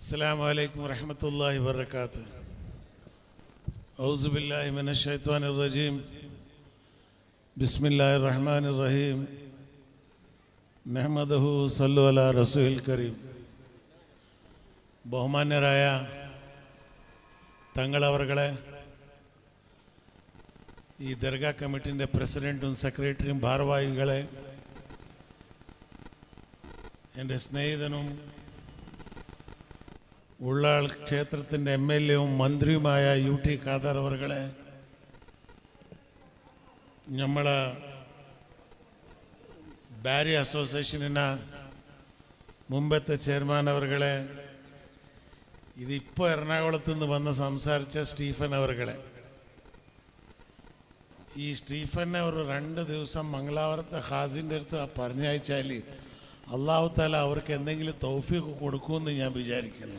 السلام عليكم ورحمة الله وبركاته أعوذ بالله من الشيطان الرجيم بسم الله الرحمن الرحيم نحمده صلوا على رسول الكريم ബഹുമാന്യരായ തങ്ങളവറുകളെ ഈ ദർഗാ കമ്മിറ്റിൻ്റെ പ്രസിഡൻറ്റും സെക്രട്ടറിയും ഭാരവാഹികളെ എൻ്റെ സ്നേഹിതനും ഉള്ളാൾ ക്ഷേത്രത്തിൻ്റെ എം എൽ എയും മന്ത്രിയുമായ യു ടി ഖാദർ അവർകളെ നമ്മളെ ബാരി അസോസിയേഷനിന മുമ്പത്തെ ചെയർമാൻ അവർകളെ ഇതിപ്പോൾ എറണാകുളത്ത് നിന്ന് വന്ന് സംസാരിച്ച സ്റ്റീഫൻ അവർകളെ ഈ സ്റ്റീഫനെ ഒരു രണ്ട് ദിവസം മംഗലാപുരത്തെ ഹാസിൻ്റെ അടുത്ത് പറഞ്ഞയച്ചാൽ അള്ളാഹു താല അവർക്ക് എന്തെങ്കിലും തൗഫീഖ് കൊടുക്കുമെന്ന് ഞാൻ വിചാരിക്കുന്നു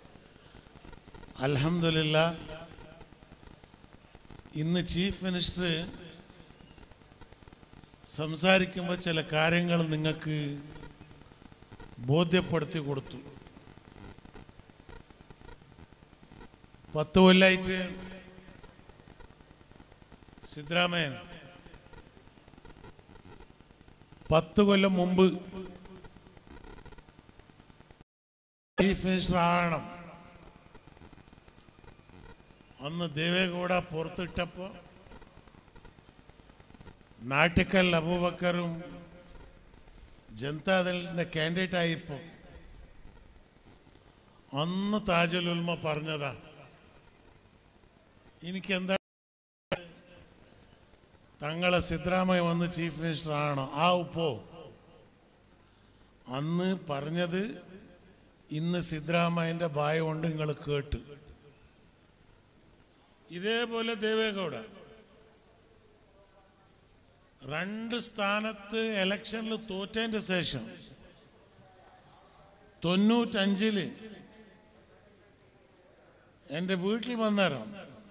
അലഹമില്ല ഇന്ന് ചീഫ് മിനിസ്റ്റർ സംസാരിക്കുമ്പോൾ ചില കാര്യങ്ങൾ നിങ്ങൾക്ക് ബോധ്യപ്പെടുത്തി കൊടുത്തു പത്ത് കൊല്ലായിട്ട് സിദ്ധരാമയ്യൻ പത്ത് കൊല്ലം മുമ്പ് ചീഫ് മിനിസ്റ്റർ ആകണം അന്ന് ദേവേഗൗഡ പുറത്തിട്ടപ്പോൾ നാട്ടിക്കൽ അബൂബക്കറും ജനതാദളിൻ്റെ കാൻഡിഡേറ്റ് ആയിപ്പോൾ അന്ന് താജുൽ ഉൽമ പറഞ്ഞതാ എനിക്ക് എന്താ തങ്ങളെ സിദ്ധരാമയ്യ വന്ന് ചീഫ് മിനിസ്റ്റർ ആണോ ആ ഉപ്പോ അന്ന് പറഞ്ഞത് ഇന്ന് സിദ്ധരാമയ്യന്റെ വായ കൊണ്ട് നിങ്ങൾ കേട്ടു ഇതേപോലെ ദേവേഗൗഡ രണ്ട് സ്ഥാനത്ത് ഇലക്ഷനിൽ തോറ്റതിന്റെ ശേഷം തൊണ്ണൂറ്റഞ്ചില് എൻ്റെ വീട്ടിൽ വന്നേരം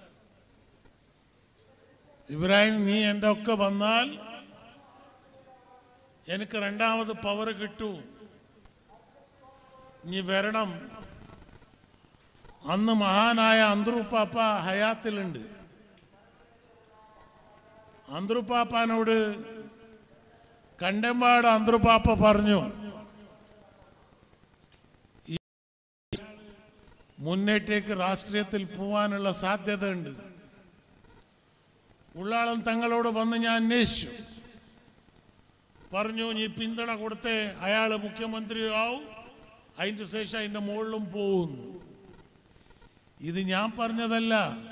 ഇബ്രാഹിം നീ എൻ്റെ ഒക്കെ വന്നാൽ എനിക്ക് രണ്ടാമത് പവർ കിട്ടൂ നീ വരണം അന്ന് മഹാനായ അന്ത്രുപ്പാപ്പ ഹയാത്തിലുണ്ട് അന്ത്രുപ്പാപ്പാനോട് കണ്ടമ്പാട് അന്ത്രുപ്പാപ്പ പറഞ്ഞു ഈ മുന്നേറ്റേക്ക് രാഷ്ട്രീയത്തിൽ പോവാനുള്ള സാധ്യതയുണ്ട് ഉള്ളാളം തങ്ങളോട് വന്ന് ഞാൻ അന്വേഷിച്ചു പറഞ്ഞു നീ പിന്തുണ കൊടുത്തേ അയാൾ മുഖ്യമന്ത്രിയാവും അതിൻ്റെ ശേഷം അതിൻ്റെ മുകളിലും പോകുന്നു ഇത് ഞാൻ പറഞ്ഞതല്ല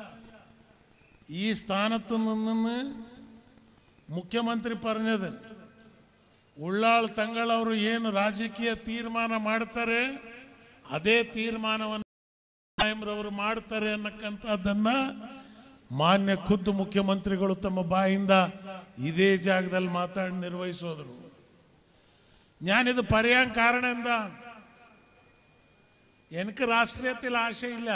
ഈ സ്ഥാനത്ത് നിന്ന് ಮುಖ್ಯಮಂತ್ರಿ പറഞ്ഞത് ಉಳ್ಳಾಳ್ ತಂಗಳವರು ಏನು ರಾಜಕೀಯ ತೀರ್ಮಾನ ಮಾಡ್ತಾರೆ ಅದೇ ತೀರ್ಮಾನವನ್ನು ಅವರು ಮಾಡ್ತಾರೆ ಅನ್ನಕ್ಕಂಥದ್ದನ್ನ ಮಾನ್ಯ ಖುದ್ದು ಮುಖ್ಯಮಂತ್ರಿಗಳು ತಮ್ಮ ಬಾಯಿಂದ ಇದೇ ಜಾಗದಲ್ಲಿ ಮಾತಾಡಿ ನಿರ್ವಹಿಸೋದ್ರು ഞാനിത് പറയാൻ കാരണം എന്താ എനിക്ക് രാഷ്ട്രീയത്തിൽ ആശയില്ല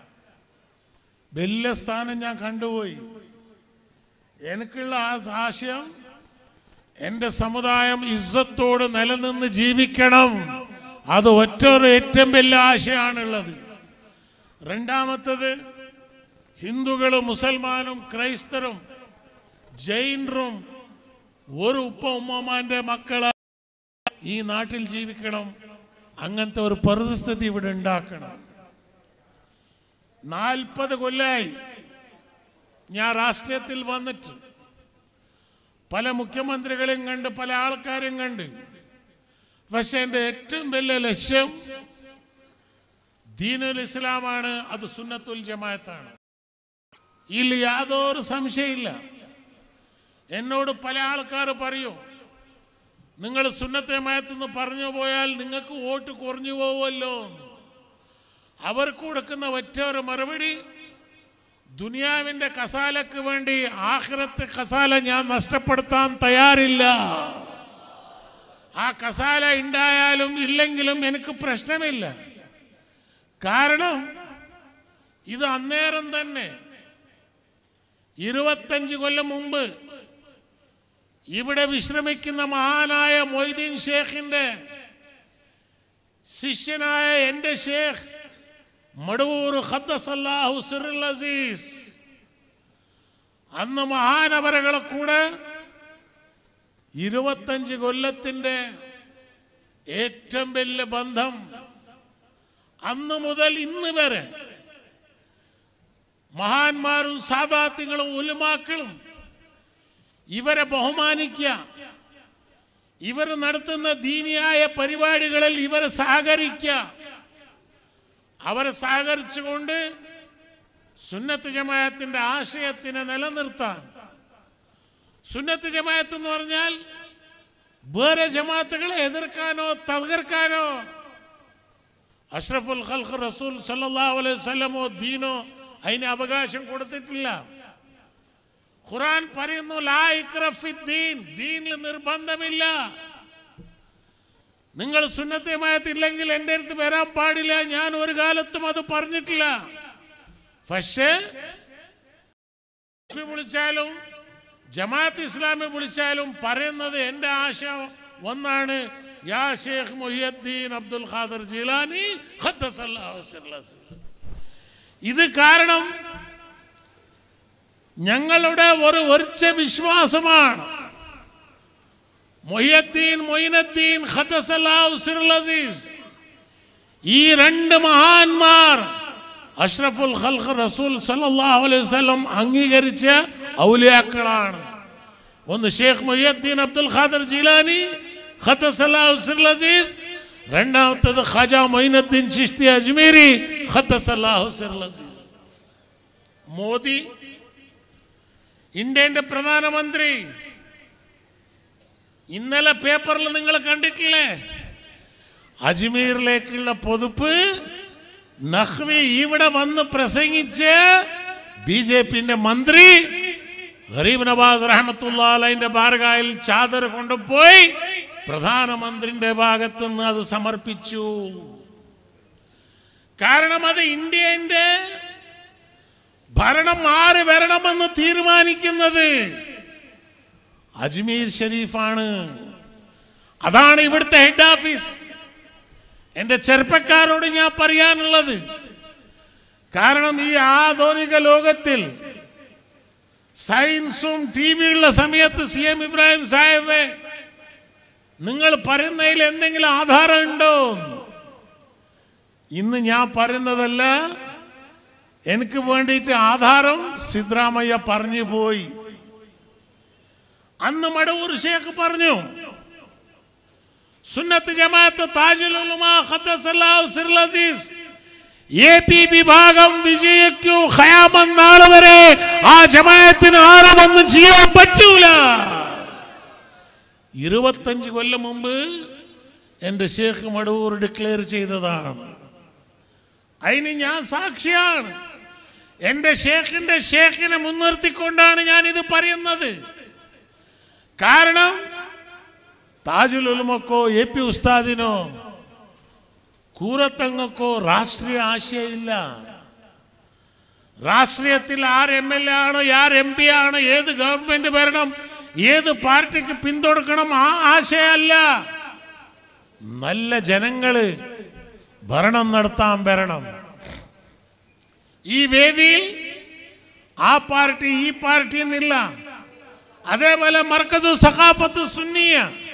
വലിയ സ്ഥാനം ഞാൻ കണ്ടുപോയി എനിക്കുള്ള ആ ആശയം എൻ്റെ സമുദായം ഇസ്സത്തോട് നിലനിന്ന് ജീവിക്കണം അത് ഒറ്റ ഒരു ഏറ്റവും വലിയ ആശയമാണുള്ളത് രണ്ടാമത്തത് ഹിന്ദുക്കളും മുസൽമാനും ക്രൈസ്തരും ജൈനരും ഒരു ഉപ്പ ഉമ്മമാന്റെ മക്കളെ ഈ നാട്ടിൽ ജീവിക്കണം അങ്ങനത്തെ ഒരു പരിസ്ഥിതി ഇവിടെ ഉണ്ടാക്കണം നാൽപ്പത് കൊല്ലായി ഞാൻ രാഷ്ട്രീയത്തിൽ വന്നിട്ട് പല മുഖ്യമന്ത്രികളെയും കണ്ട് പല ആൾക്കാരെയും കണ്ട് പക്ഷെ എൻ്റെ ഏറ്റവും വലിയ ലക്ഷ്യം ദീനുൽ ഇസ്ലാമാണ് അത് സുന്നത്തുൽ ജമാഅത്താണ് ഇതിൽ യാതൊരു സംശയമില്ല എന്നോട് പല ആൾക്കാർ പറയും നിങ്ങൾ സുന്നത്തെ മയത്തെന്ന് പറഞ്ഞു പോയാൽ നിങ്ങൾക്ക് വോട്ട് കുറഞ്ഞു പോവുമല്ലോ അവർക്ക് കൊടുക്കുന്ന ഒറ്റ ഒരു മറുപടി ദുനിയാവിന്റെ കസാലക്ക് വേണ്ടി ആഖിറത്ത് കസാല ഞാൻ നഷ്ടപ്പെടുത്താൻ തയ്യാറില്ല ആ കസാല ഉണ്ടായാലും ഇല്ലെങ്കിലും എനിക്ക് പ്രശ്നമില്ല കാരണം ഇത് അന്നേരം തന്നെ ഇരുപത്തഞ്ച് കൊല്ലം മുമ്പ് ഇവിടെ വിശ്രമിക്കുന്ന മഹാനായ മൊയ്തീൻ ഷേഖിന്റെ ശിഷ്യനായ എൻ്റെ ഷേഖ് മടവൂർ ഖദ്ദസല്ലാഹു സിറുൽ അസീസ് അന്ന് മഹാനവരകളെ കൂടെ ഇരുപത്തഞ്ച് കൊല്ലത്തിന്റെ ഏറ്റവും വലിയ ബന്ധം അന്ന് മുതൽ ഇന്ന് വരെ മഹാന്മാരും സാദാത്യങ്ങളും ഉലുമാക്കളും ഇവരെ ബഹുമാനിക്കുക ഇവർ നടത്തുന്ന ദീനിയായ പരിപാടികളിൽ ഇവരെ സഹകരിക്കുക അവരെ സഹകരിച്ചുകൊണ്ട് സുന്നത്ത് ജമായത്തിന്റെ ആശയത്തിനെ നിലനിർത്താൻ സുന്നത്ത് ജമായത്ത് എന്ന് പറഞ്ഞാൽ വേറെ ജമാഅത്തുകളെ എതിർക്കാനോ തകർക്കാനോ അഷ്റഫുൽ ഖൽഖ് റസൂൽ സല്ലല്ലാഹു അലൈഹി വസല്ലമോ ദീനോ അതിന് അവകാശം കൊടുത്തിട്ടില്ല ഖുറാൻ പറയുന്നു ലാ ഇക്ര ഫിദ്ദീൻ ദീനിൽ നിർബന്ധമില്ല നിങ്ങൾ സുന്നത്തമായത്തില്ലെങ്കിൽ എൻ്റെ അടുത്ത് വരാൻ പാടില്ല ഞാൻ ഒരു കാലത്തും അത് പറഞ്ഞിട്ടില്ല പക്ഷേ വിളിച്ചാലും ജമാഅത്ത് ഇസ്ലാമി വിളിച്ചാലും പറയുന്നത് എൻ്റെ ആശയം ഒന്നാണ് യാ ഷേഖ് മൊഹിയദ്ദീൻ അബ്ദുൽ ഖാദർ ജീലാനി ഖദ്ദസല്ലാഹു സിർലസ്. ഇത് കാരണം ഞങ്ങളുടെ ഒരു ഒരിച്ച വിശ്വാസമാണ് മൊയ്യദ്ദീൻ മൊയ്നുദ്ദീൻ ഖദ്ദസല്ലാഹു സിറുൽ അസീസ് ഈ രണ്ട് മഹാന്മാർ അഷ്റഫുൽ ഖൽഖ് റസൂൽ സല്ലല്ലാഹു അലൈഹി വസല്ലം അംഗീകരിച്ച ഔലിയാക്കളാണ് ഒന്ന് ഷേഖ് മൊയ്യദ്ദീൻ അബ്ദുൽ ഖാദർ ജീലാനി ഖദ്ദസല്ലാഹു സിറുൽ അസീസ് രണ്ടാമത്തത് ഖാജ മൊയ്നുദ്ദീൻ ചിഷ്തി അജ്മീരി ഖദ്ദസല്ലാഹു സിറുൽ അസീസ് മോദി ഇന്ത്യന്റെ പ്രധാനമന്ത്രി ഇന്നലെ പേപ്പറിൽ നിങ്ങൾ കണ്ടിട്ടില്ലേ അജ്മീറിലേക്കുള്ള പൊതുപ്പ് നഹ്വി ഇവിടെ വന്ന് പ്രസംഗിച്ച് ബി ജെ പിന്റെ മന്ത്രി ഗരീബ് നവാസ് റഹമത്തുള്ള ബാർഗായിൽ ചാദർ കൊണ്ടുപോയി പ്രധാനമന്ത്രിന്റെ ഭാഗത്ത് നിന്ന് അത് സമർപ്പിച്ചു കാരണം അത് ഇന്ത്യന്റെ ഭരണം ആര് വരണമെന്ന് തീരുമാനിക്കുന്നത് അജ്മീർ ഷരീഫാണ് അതാണ് ഇവിടുത്തെ ഹെഡ് ഓഫീസ് എന്റെ ചെറുപ്പക്കാരോട് ഞാൻ പറയാനുള്ളത് കാരണം ഈ ആധുനിക ലോകത്തിൽ സയൻസും ടി വിയുള്ള സമയത്ത് സി എം ഇബ്രാഹിം സാഹിബ് നിങ്ങൾ പറയുന്നതിൽ എന്തെങ്കിലും ആധാരം ഉണ്ടോ ഇന്ന് ഞാൻ പറയുന്നതല്ല എനിക്ക് വേണ്ടിയിട്ട് ആധാരം സിദ്രാമയ്യ പറഞ്ഞു പോയി അന്ന് മടവൂർ ഷേഖ് പറഞ്ഞു സുന്നത്ത് ജമാഅത്ത് താജുൽ ഉലമാ ഖദ്ദസല്ലാഹു സിറുൽ അസീസ് എ പി വിഭാഗം വിജയിക്കൂ ഖയാമം നാളെ വരെ ആ ജമാഅത്തിന് ആരമൊന്നും ചെയ്യാൻ പറ്റൂല ഇരുപത്തഞ്ച് കൊല്ലം മുമ്പ് എൻ്റെ ഷേഖ് മടവൂർ ഡിക്ലെയർ ചെയ്തതാണ് അതിന് ഞാൻ സാക്ഷിയാണ് എൻ്റെ ഷേഖിന്റെ ഷേഖിനെ മുൻനിർത്തിക്കൊണ്ടാണ് ഞാൻ ഇത് പറയുന്നത് കാരണം താജുൽ ഉലമക്കോ എ പി ഉസ്താദിനോ കൂറത്തങ്ങൾക്കോ രാഷ്ട്രീയ ആശയമില്ല രാഷ്ട്രീയത്തിൽ ആര് എം എൽ എ ആണോ ആര് എം പി ആണോ ഏത് ഗവൺമെന്റ് ഭരണം ഏത് പാർട്ടിക്ക് പിന്തുണക്കണം ആ ആശയമല്ല നല്ല ജനങ്ങള് ഭരണം നടത്താൻ വരണം ഈ വേദിയിൽ ആ പാർട്ടി ഈ പാർട്ടി എന്നില്ല അതേപോലെ മർക്കസ് സഖാഫത്ത് സുന്നിയ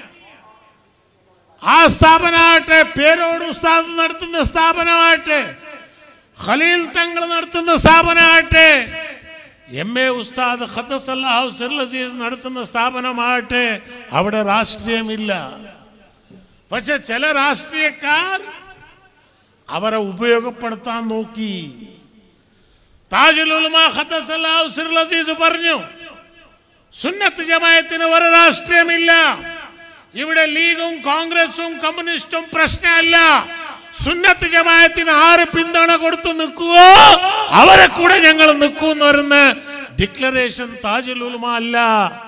ആ സ്ഥാപനമാകട്ടെ പേരോട് ഉസ്താദ് നടത്തുന്ന സ്ഥാപനമാകട്ടെ ഖലീൽ തങ്ങൾ നടത്തുന്ന സ്ഥാപനമാകട്ടെ എം എ ഉസ്താദ് ഖദ്ദസല്ലാഹു സിർലസീസ് നടത്തുന്ന സ്ഥാപനമാകട്ടെ അവിടെ രാഷ്ട്രീയമില്ല പക്ഷെ ചില രാഷ്ട്രീയക്കാർ അവരെ ഉപയോഗപ്പെടുത്താൻ നോക്കി താജുൽ ഉലമ ഖദ്ദസല്ലാഹു സിർലസീസ് പറഞ്ഞു സുന്നത്ത് ജമായത്തിന് ഒരു രാഷ്ട്രീയമില്ല ഇവിടെ ലീഗും കോൺഗ്രസും കമ്മ്യൂണിസ്റ്റും പ്രശ്നമല്ല സുന്നത്ത് ജമായത്തിന് ആര് പിന്തുണ കൊടുത്തു നിൽക്കുവോ അവരെ കൂടെ ഞങ്ങൾ നിൽക്കൂ എന്ന് പറയുന്ന ഡിക്ലറേഷൻ താജുൽ ഉലമ അല്ല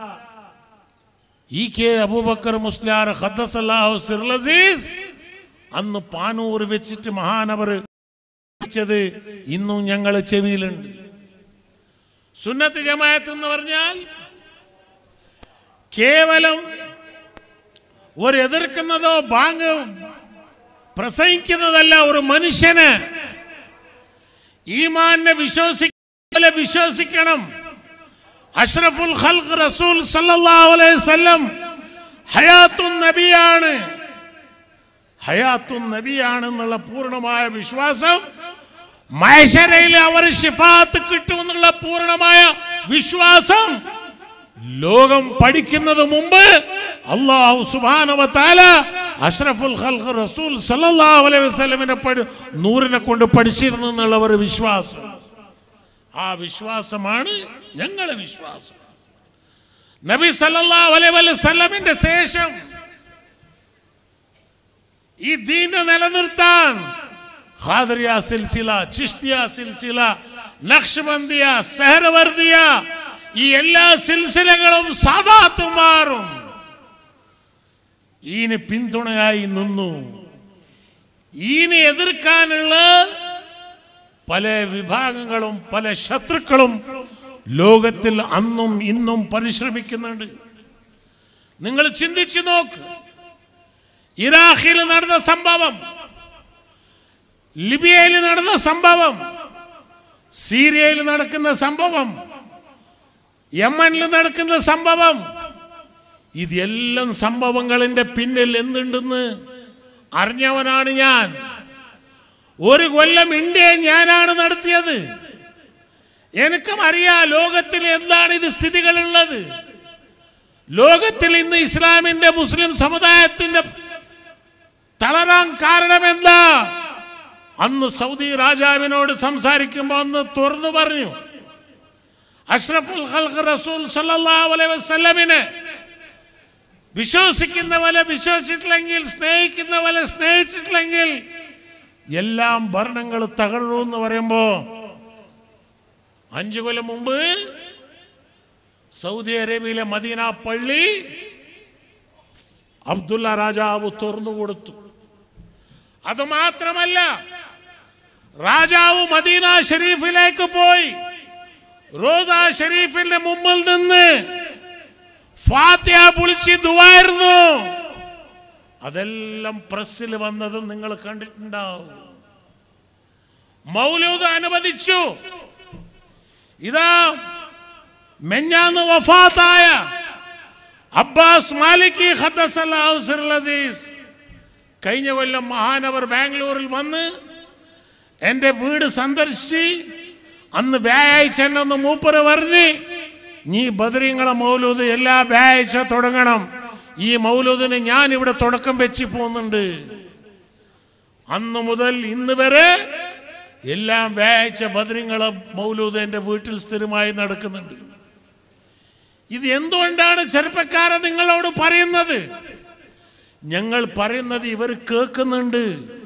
ഇ കെ അബൂബക്കർ മുസ്ലിയാർ ഖദ്ദസല്ലാഹു സിർലസീസ് അന്ന് പാനൂർ വെച്ചിട്ട് മഹാനവർ ത് ഇന്നും ഞങ്ങൾ ചെവിയിലുണ്ട് സുന്നത്ത് ജമായത്ത് എന്ന് പറഞ്ഞാൽ കേവലം ഒരു എതിർക്കുന്നതോ ബാങ്ക് പ്രസംഗിക്കുന്നതല്ല ഒരു മനുഷ്യന് ഈമാനെ വിശ്വസിക്കലെ വിശ്വസിക്കണം അഷ്റഫുൽ ഖൽഖ് റസൂൽ സല്ലല്ലാഹു അലൈഹി വസല്ലം ഹയാത്തുൻ നബിയാണ് ഹയാത്തുൻ നബിയാണെന്നുള്ള പൂർണ്ണമായ വിശ്വാസം മൈശരയിൽ അവർ ഷിഫാത്ത് കിട്ടുമെന്നുള്ള പൂർണ്ണമായ വിശ്വാസം ലോകം പഠിക്കുന്നത് മുമ്പ് അള്ളാഹു സുബാനവത്താല അഷ്റഫുൽ ഖൽഖ് റസൂൽ സല്ലല്ലാഹു അലൈഹി വസല്ലമിനെ പഠി നൂറിനെ കൊണ്ട് പഠിച്ചിരുന്നു എന്നുള്ള ഒരു വിശ്വാസം ആ വിശ്വാസമാണ് ഞങ്ങളെ വിശ്വാസം നബി സല്ലല്ലാഹു അലൈഹി വസല്ലമിന്റെ ശേഷം ഈ ദീനെ നിലനിർത്താൻ ഖാദറിയ സിൽസില ചിഷ്തിയ സിൽസില നക്ഷബന്ദിയ സെഹർവർദിയ ഈ എല്ലാ സിൽസിലകളും സാദാത്ത് മാറും ഈന് പിന്തുണയായി നിന്നു ഈനെ എതിർക്കാനുള്ള പല വിഭാഗങ്ങളും പല ശത്രുക്കളും ലോകത്തിൽ അന്നും ഇന്നും പരിശ്രമിക്കുന്നുണ്ട് നിങ്ങൾ ചിന്തിച്ചു നോക്ക് ഇറാഖിൽ നടന്ന സംഭവം ലിബിയയിൽ നടന്ന സംഭവം സീരിയയിൽ നടക്കുന്ന സംഭവം യമനിൽ നടക്കുന്ന സംഭവം ഇതെല്ലാം സംഭവങ്ങളിന്റെ പിന്നിൽ എന്തുണ്ടെന്ന് അറിഞ്ഞവനാണ് ഞാൻ ഒരു കൊല്ലം ഇന്ത്യയെ ഞാനാണ് നടത്തിയത് എനിക്കും അറിയാം ലോകത്തിൽ എന്താണ് ഇത് സ്ഥിതികളുള്ളത് ലോകത്തിൽ ഇന്ന് ഇസ്ലാമിന്റെ മുസ്ലിം സമുദായത്തിന്റെ തളരാൻ കാരണം എന്താ അന്ന് സൗദി രാജാവിനോട് സംസാരിക്കുമ്പോൾ അന്ന് തുറന്നു പറഞ്ഞു അഷ്റഫുൽ ഖൽഖ് റസൂൽ സല്ലല്ലാഹു അലൈഹി വസല്ലമിനെ വിശ്വസിക്കുന്ന പോലെ വിശ്വസിച്ചിട്ടില്ലെങ്കിൽ സ്നേഹിക്കുന്ന പോലെ സ്നേഹിച്ചിട്ടില്ലെങ്കിൽ എല്ലാം ഭരണങ്ങൾ തകഴൂ എന്ന് പറയുമ്പോ അഞ്ചു കൊല്ലം മുമ്പ് സൗദി അറേബ്യയിലെ മദീന പള്ളി അബ്ദുള്ള രാജാവ് തുറന്നു കൊടുത്തു അത് മാത്രമല്ല രാജാവ് മദീന ഷരീഫിലേക്ക് പോയി റോസ ഷരീഫിന്റെ മുമ്പിൽ നിന്ന് ഫാത്തിയ പൊളിച്ച് ദുവായിരുന്നു അതെല്ലാം പ്രസ്സിൽ വന്നതും നിങ്ങൾ കണ്ടിട്ടുണ്ടാവും മൗലൂദ് അനുവദിച്ചു ഇതാ മെഞ്ഞാന്ന് വഫാത്തായ അബ്ബാസ് മാലിക്കി ഖദ്ദസല്ലാഹു സിറുൽ അസീസ് കഴിഞ്ഞ കൊല്ലം മഹാനവർ ബാംഗ്ലൂരിൽ വന്ന് എൻ്റെ വീട് സന്ദർശിച്ച് അന്ന് വ്യാഴാഴ്ച എന്നു മൂപ്പര് പറഞ്ഞ് നീ ബദരീങ്ങളെ മൗലൂദ് എല്ലാ വ്യാഴാഴ്ച തുടങ്ങണം ഈ മൗലൂദിന് ഞാൻ ഇവിടെ തുടക്കം വെച്ച് പോകുന്നുണ്ട് അന്ന് മുതൽ ഇന്ന് വരെ എല്ലാം വ്യാഴാഴ്ച ബദരീങ്ങളെ മൗലൂദ് എൻ്റെ വീട്ടിൽ സ്ഥിരമായി നടക്കുന്നുണ്ട് ഇത് എന്തുകൊണ്ടാണ് ചെറുപ്പക്കാരൻ നിങ്ങളോട് പറയുന്നത് ഞങ്ങൾ പറയുന്നത് ഇവർ കേൾക്കുന്നുണ്ട്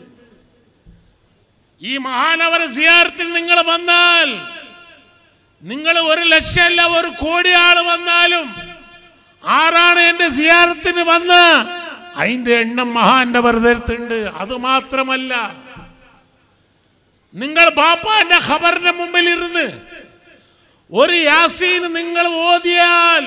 ഈ മഹാനവര സിയാർത്തിൽ നിങ്ങൾ വന്നാൽ നിങ്ങൾ ഒരു ലക്ഷമല്ല ഒരു കോടി ആള് വന്നാലും ആരാണ് എന്റെ സിയാറത്തിന് വന്ന് അതിന്റെ എണ്ണം മഹാന്റെ വെറുതെടുത്തുണ്ട് അത് മാത്രമല്ല നിങ്ങൾ ബാപ്പാന്റെ ഖബറിന്റെ മുമ്പിൽ ഇരുന്ന് ഒരു യാസീൻ നിങ്ങൾ ഓതിയാൽ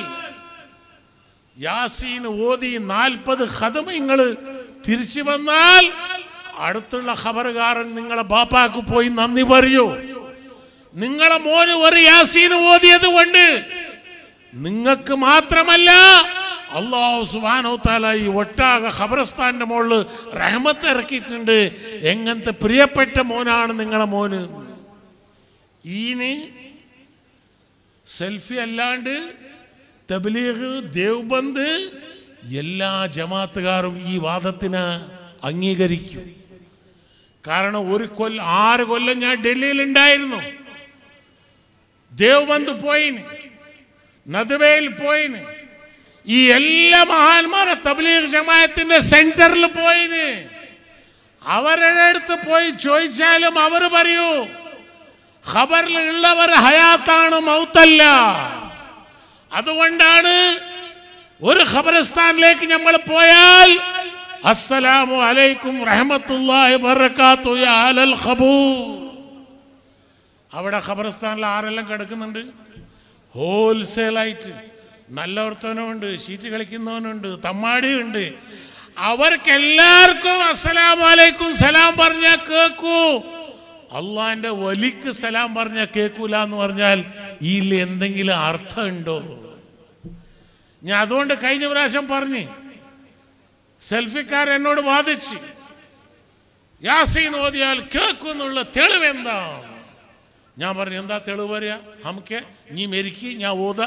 യാസീൻ ഓതി നാൽപ്പത് ഖദമങ്ങൾ തിരിച്ചു വന്നാൽ അടുത്തുള്ള ഖബറുകാരൻ നിങ്ങളെ ബാപ്പാക്ക് പോയി നന്ദി പറയൂ നിങ്ങളെ മോന് ഒരു യാസീൻ ഓതിയത് കൊണ്ട് നിങ്ങൾക്ക് മാത്രമല്ല അള്ളാഹു സുബാനോ താല ഈ ഒട്ടാകെ ഖബറസ്ഥാന്റെ മുകളിൽ റഹ്മത്ത് ഇറക്കിയിട്ടുണ്ട് എങ്ങനത്തെ പ്രിയപ്പെട്ട മോനാണ് നിങ്ങളെ മോന് ഈന് സെൽഫി അല്ലാണ്ട് തബ്ലീഗ് ദേവ്ബന്ദ് എല്ലാ ജമാത്തുകാരും ഈ വാദത്തിന് അംഗീകരിക്കും കാരണം ഒരു കൊല്ലം ആറ് കൊല്ലം ഞാൻ ഡൽഹിയിൽ ഉണ്ടായിരുന്നു ദേവ്ബന്ദ് പോയിന് നദുവയിൽ പോയിന് ഈ എല്ലാ മഹാന്മാരെ തബ്ലീഗ് ജമാഅത്തിന്റെ സെന്ററിൽ പോയിന് അവരുടെ അടുത്ത് പോയി ചോദിച്ചാലും അവർ പറയൂ ഖബറിൽ ഉള്ളവർ ഹയാത്താണ് മൗത്തല്ല അതുകൊണ്ടാണ് ഒരു ഖബർസ്ഥാനിലേക്ക് നമ്മൾ പോയാൽ അസ്സലാമു അലൈക്കും റഹ്മത്തുള്ളാഹി ബറകാത്തു യാ അലൽ ഖബൂർ അവിടെ ഖബർസ്ഥാനിൽ ആരെല്ലാം കിടക്കുന്നുണ്ട് ഹോൾസെയിലായിട്ട് നല്ലവർത്തവനുണ്ട് ഷീറ്റ് കളിക്കുന്നവനുണ്ട് തമ്മാടിയുണ്ട് അവർക്കെല്ലാവർക്കും അസ്സലാമു അലൈക്കും സലാം പറഞ്ഞാൽ കേൾക്കൂ അള്ളാന്റെ വലിക്ക് സലാം പറഞ്ഞ കേൾക്കൂല എന്ന് പറഞ്ഞാൽ ഇതിൽ എന്തെങ്കിലും അർത്ഥമുണ്ടോ ഞാൻ അതുകൊണ്ട് കഴിഞ്ഞ പ്രാവശ്യം പറഞ്ഞു സെൽഫിക്കാർ എന്നോട് വാദിച്ച് യാസീൻ ഓതിയാൽ കേൾക്കുന്നുള്ള തെളിവ് എന്താ ഞാൻ പറഞ്ഞു എന്താ തെളിവ് പറയാ നമുക്ക് നീ മെരുക്കി ഞാൻ ഓത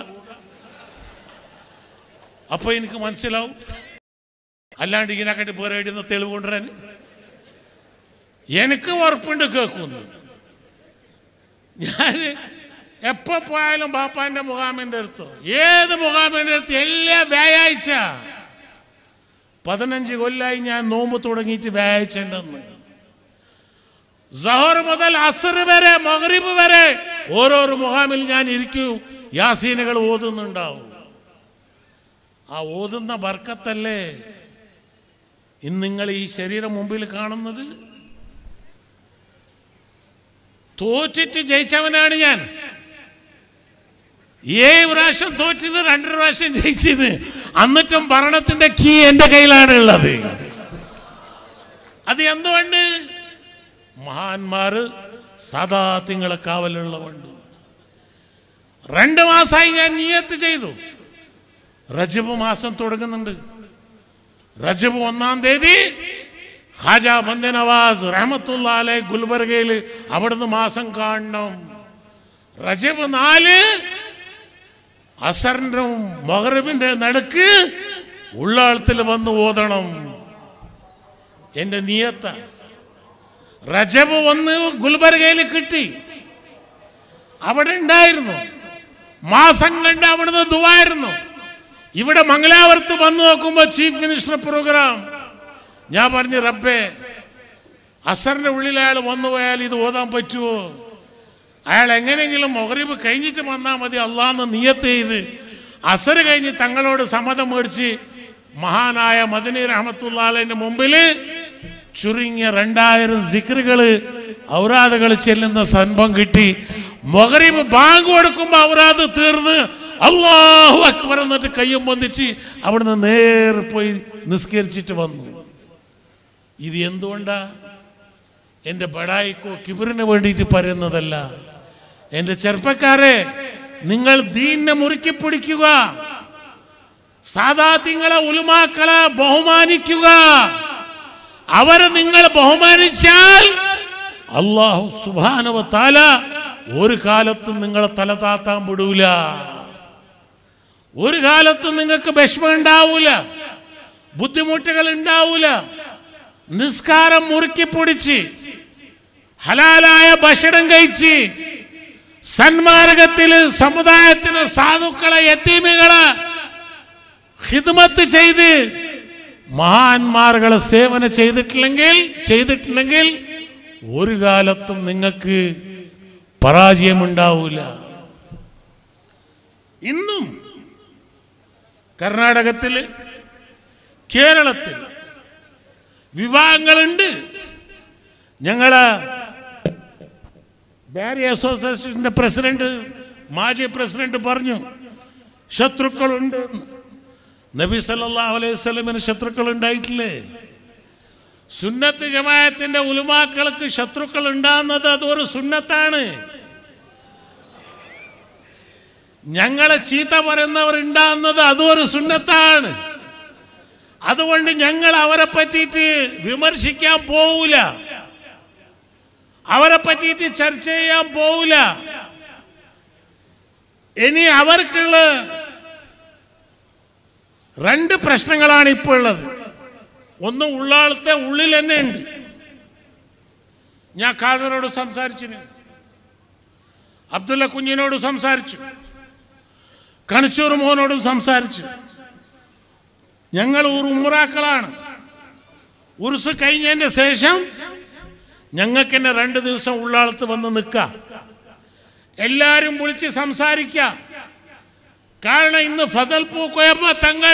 അപ്പൊ എനിക്ക് മനസ്സിലാവും അല്ലാണ്ട് ഇതിനെക്കാട്ടി വേറെ എഴുതുന്ന തെളിവ് കൊണ്ടുവരാൻ എനിക്ക് ഉറപ്പുണ്ട് കേൾക്കുന്നു ഞാൻ എപ്പോ പോയാലും ബാപ്പാന്റെ മുഖാമിന്റെ അടുത്തോ ഏത് മുഖാമിന്റെ അടുത്ത് എല്ലാ വ്യാഴാഴ്ച പതിനഞ്ച് കൊല്ലായി ഞാൻ നോമ്പ് തുടങ്ങിയിട്ട് വ്യാഴാഴ്ച ഉണ്ടെന്ന് സഹോർ മുതൽ അസർ വരെ മഗ്രിബ് വരെ ഓരോരോ മുഖാമിൽ ഞാൻ ഇരിക്കൂ യാസീനുകൾ ഓതുന്നുണ്ടാവും ആ ഓതുന്ന ബർക്കത്തല്ലേ ഇന്ന് നിങ്ങൾ ഈ ശരീരം മുമ്പിൽ കാണുന്നത് തോറ്റിട്ട് ജയിച്ചവനാണ് ഞാൻ ഏഴ് പ്രാവശ്യം തോറ്റിട്ട് രണ്ട് പ്രാവശ്യം ജയിച്ചത് എന്നിട്ടും ഭരണത്തിന്റെ കീ എന്റെ കയ്യിലാണ് ഉള്ളത് അത് എന്തുകൊണ്ട് മഹാന്മാര് സദാ തിങ്ങളെ കാവലുള്ളവുണ്ട് രണ്ട് മാസമായി ഞാൻ നിയത്ത് ചെയ്തു റജബ് മാസം തുടങ്ങുന്നുണ്ട് റജബ് ഒന്നാം തീയതി ഖാജ ബന്ദ നവാസ് റഹമത്തുള്ള അലൈ ഗുൽബർഗയിൽ അവിടുന്ന് മാസം കാണണം റജബ് നാല് അസറിന്റെ മഹറബിന്റെ നടുക്ക് ഉള്ളാളത്തിൽ വന്ന് ഓതണം എന്റെ നിയത്ത റജബ് ഒന്ന് ഗുൽബർഗയിൽ കിട്ടി അവിടെ ഉണ്ടായിരുന്നു മാസം കണ്ട് അവിടുന്ന് ദുവായിരുന്നു ഇവിടെ മംഗലാപുരത്ത് വന്നു നോക്കുമ്പോൾ ചീഫ് മിനിസ്റ്റർ പ്രോഗ്രാം ഞാൻ പറഞ്ഞു റബ്ബേ അസറിന്റെ ഉള്ളിൽ അയാൾ വന്നു പോയാൽ ഇത് ഓതാൻ പറ്റുമോ അയാൾ എങ്ങനെയെങ്കിലും മൊഹറിബ് കഴിഞ്ഞിട്ട് വന്നാൽ മതി അള്ളാന്ന് നിയത്ത് ചെയ്ത് അസർ കഴിഞ്ഞ് തങ്ങളോട് സമ്മതം മേടിച്ച് മഹാനായ മദനി റഹമത്തുല്ലാലിന്റെ മുമ്പിൽ ചുരുങ്ങിയ രണ്ടായിരം സിക്കറുകള് ഔറാദുകൾ ചെല്ലുന്ന സംഭവം കിട്ടി മൊഹറിബ് ബാങ്ക് കൊടുക്കുമ്പോൾ ഔറാദ് തീർന്ന് അള്ളാഹു അക്ബർ എന്നിട്ട് കയ്യും പൊന്തിച്ച് അവിടുന്ന് നേരെ പോയി നിസ്കരിച്ചിട്ട് വന്നു ഇത് എന്തുകൊണ്ടാ എൻ്റെ ബടായിക്കോ കിബിറിന് വേണ്ടിയിട്ട് പറയുന്നതല്ല എൻ്റെ ചെറുപ്പക്കാരെ നിങ്ങൾ ദീനെ മുറുക്കി പിടിക്കുക സാധാത്യങ്ങളെ ഉലുമാക്കളെ ബഹുമാനിക്കുക അവരെ നിങ്ങൾ ബഹുമാനിച്ചാൽ അള്ളാഹു സുബാനവ താല ഒരു കാലത്തും നിങ്ങളെ തല താത്താൻ വിടൂല ഒരു കാലത്തും നിങ്ങൾക്ക് വിഷമം ഉണ്ടാവൂല ബുദ്ധിമുട്ടുകൾ ഉണ്ടാവൂല നിസ്കാരം മുറുക്കി പൊടിച്ച് ഹലാലായ ഭക്ഷണം കഴിച്ച് സന്മാർഗത്തില് സമുദായത്തിന് സാധുക്കളെ യത്തീമികളെ ഹിദ്മത്ത് ചെയ്ത് മഹാന്മാർകളെ സേവന ചെയ്തിട്ടില്ലെങ്കിൽ ചെയ്തിട്ടുണ്ടെങ്കിൽ ഒരു കാലത്തും നിങ്ങൾക്ക് പരാജയമുണ്ടാവൂല ഇന്നും കർണാടകത്തില് കേരളത്തിൽ വിവാഹങ്ങളുണ്ട് ഞങ്ങള് ബാരി അസോസിയേഷന്റെ പ്രസിഡന്റ് മാജി പ്രസിഡന്റ് പറഞ്ഞു ശത്രുക്കളുണ്ട് എന്ന്. നബി സല്ലല്ലാഹു അലൈഹി വസല്ലമിന് ശത്രുക്കൾ ഉണ്ടായിട്ടില്ലേ സുന്നത്ത് ജമാഅത്തിന്റെ ഉലുമാക്കൾക്ക് ശത്രുക്കൾ ഉണ്ടാകുന്നത് അതൊരു സുന്നത്താണ് ഞങ്ങളെ ചീത്ത പറയുന്നവർ ഉണ്ടാകുന്നത് അതും ഒരു സുന്നത്താണ് അതുകൊണ്ട് ഞങ്ങൾ അവരെ പറ്റിയിട്ട് വിമർശിക്കാൻ പോവില്ല അവരെ പറ്റിയിട്ട് ചർച്ച ചെയ്യാൻ പോവില്ല ഇനി അവർക്കുള്ള രണ്ട് പ്രശ്നങ്ങളാണ് ഇപ്പോൾ ഉള്ളത് ഒന്ന് ഉള്ളാളത്തെ ഉള്ളിൽ തന്നെ ഉണ്ട് ഞാൻ ഖാദറോട് സംസാരിച്ചിന് അബ്ദുള്ള കുഞ്ഞിനോട് സംസാരിച്ചു കണിച്ചൂർ മോനോടും സംസാരിച്ചു ഞങ്ങൾ ഒരു ഉമ്രാക്കളാണ് ഉറുസ് കഴിഞ്ഞതിന്റെ ശേഷം ഞങ്ങൾക്ക് തന്നെ രണ്ട് ദിവസം ഉള്ളാളത്ത് വന്ന് നിൽക്കാം എല്ലാരും വിളിച്ച് സംസാരിക്കാം കാരണം ഇന്ന് ഫസൽ പൂക്കോയമ്മ തങ്ങൾ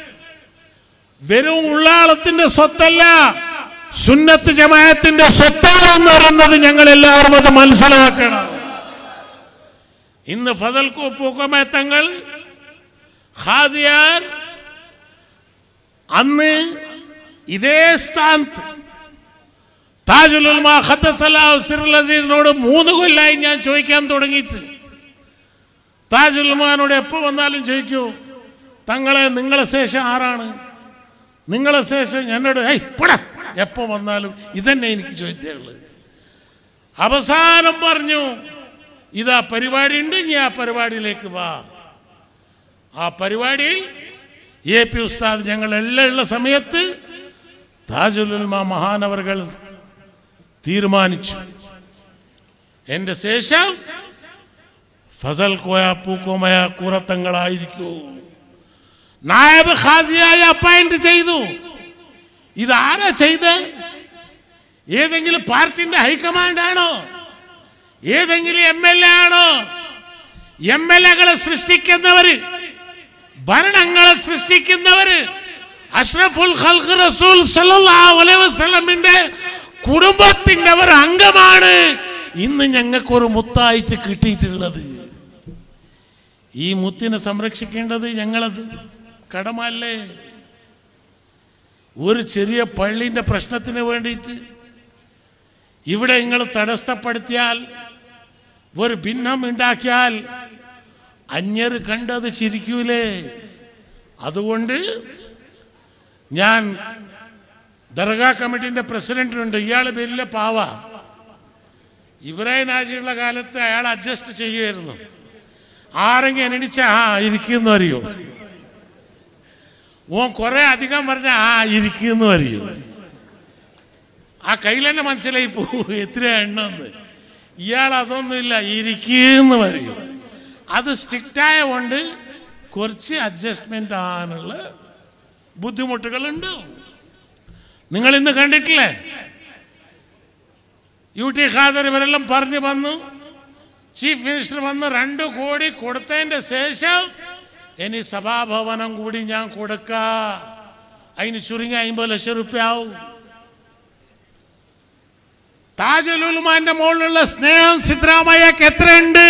വെറും ഉള്ളാളത്തിന്റെ സ്വത്തല്ല സുന്നത്ത് ജമായത്തിന്റെ സ്വത്താണെന്ന് പറയുന്നത് ഞങ്ങൾ എല്ലാവരും അത് മനസ്സിലാക്കണം ഇന്ന് ഫസൽ പൂക്കോമ തങ്ങൾ ഹാസിയാർ അന്ന് ഇതേ സ്ഥാനത്ത് താജുൽ ഉൽമ ഖദ്ദസല്ലാഹു സിറുൽ അസീസിനോട് മൂന്ന് കൊല്ലായി ഞാൻ ചോദിക്കാൻ തുടങ്ങിയിട്ട് താജുൽ ഉൽമാനോട് എപ്പോൾ വന്നാലും ചോദിക്കൂ തങ്ങളെ നിങ്ങളെ ശേഷം ആരാണ് നിങ്ങളെ ശേഷം എന്നോട് ഏയ് പടാ എപ്പോൾ വന്നാലും ഇതന്നെ എനിക്ക് ചോദിക്കാനുള്ളത് അവസാനം പറഞ്ഞു ഇതാ പരിപാടി ഉണ്ട് ഇനി ആ പരിപാടിയിലേക്ക് വാ ആ പരിപാടിയിൽ എ പി ഉസ്താദ് ഞങ്ങളെല്ലാം ഉള്ള സമയത്ത് താജുലുൽമ മഹാനവറുകൾ തീരുമാനിച്ചു എൻ്റെ ശേഷം ഫസൽ കോയ പൂക്കോമയ കൂറത്തങ്ങളായിരിക്കൂ നായബ് ഖാസിയായി അപ്പോയിന്റ് ചെയ്തു ഇതാരാ ചെയ്ത് ഏതെങ്കിലും പാർട്ടിന്റെ ഹൈക്കമാൻഡ് ആണോ ഏതെങ്കിലും എം എൽ എ ആണോ എം എൽ എകളെ സൃഷ്ടിക്കുന്നവര് ഭരണങ്ങളെ സൃഷ്ടിക്കുന്നവര് അഷ്റഫുൽ ഖൽഖ് റസൂൽ സല്ലല്ലാഹു അലൈഹി വസല്ലമിന്റെ കുടുംബത്തിന്റെ ഒരു അംഗമാണ് ഇന്ന് ഞങ്ങൾക്ക് ഒരു മുത്തായിട്ട് കിട്ടിയിട്ടുള്ളത് ഈ മുത്തിനെ സംരക്ഷിക്കേണ്ടത് ഞങ്ങളത് കടമല്ലേ ഒരു ചെറിയ പള്ളിന്റെ പ്രശ്നത്തിന് വേണ്ടിയിട്ട് ഇവിടെ നിങ്ങൾ തടസ്സപ്പെടുത്തിയാൽ ഒരു ഭിന്നം ഉണ്ടാക്കിയാൽ അന്യർ കണ്ടത് ചിരിക്കൂലേ അതുകൊണ്ട് ഞാൻ ദർഗാ കമ്മിറ്റിന്റെ പ്രസിഡന്റ് ഉണ്ട് ഇയാൾ വലിയ പാവ ഇബ്രാഹിം നാജിയുള്ള കാലത്ത് അയാൾ അഡ്ജസ്റ്റ് ചെയ്യുമായിരുന്നു ആരെങ്കിലും എണിച്ച ആ ഇരിക്കുന്നു അറിയോ ഓൻ കുറെ അധികം പറഞ്ഞ ആ ഇരിക്കുന്നു അറിയോ ആ കയ്യിൽ തന്നെ മനസ്സിലായി പോകും എത്ര എണ്ണമെന്ന് ഇയാൾ അതൊന്നുമില്ല ഇരിക്കുന്നു പറയും അത് സ്ട്രിക്റ്റായ കൊണ്ട് കുറച്ച് അഡ്ജസ്റ്റ്മെന്റ് ആകാനുള്ള ബുദ്ധിമുട്ടുകളുണ്ട് നിങ്ങൾ ഇന്ന് കണ്ടിട്ടില്ലേ യു ടി ഖാദർ ഇവരെല്ലാം പറഞ്ഞു വന്നു ചീഫ് മിനിസ്റ്റർ വന്ന് രണ്ട് കോടി കൊടുത്തതിന്റെ ശേഷം ഇനി സഭാഭവനം കൂടി ഞാൻ കൊടുക്ക അതിന് ചുരുങ്ങി അമ്പത് ലക്ഷം റുപ്യ ആവും താജുലുമാന്റെ മുകളിലുള്ള സ്നേഹം സിദ്ധരാമയ്യക്ക് എത്രയുണ്ട്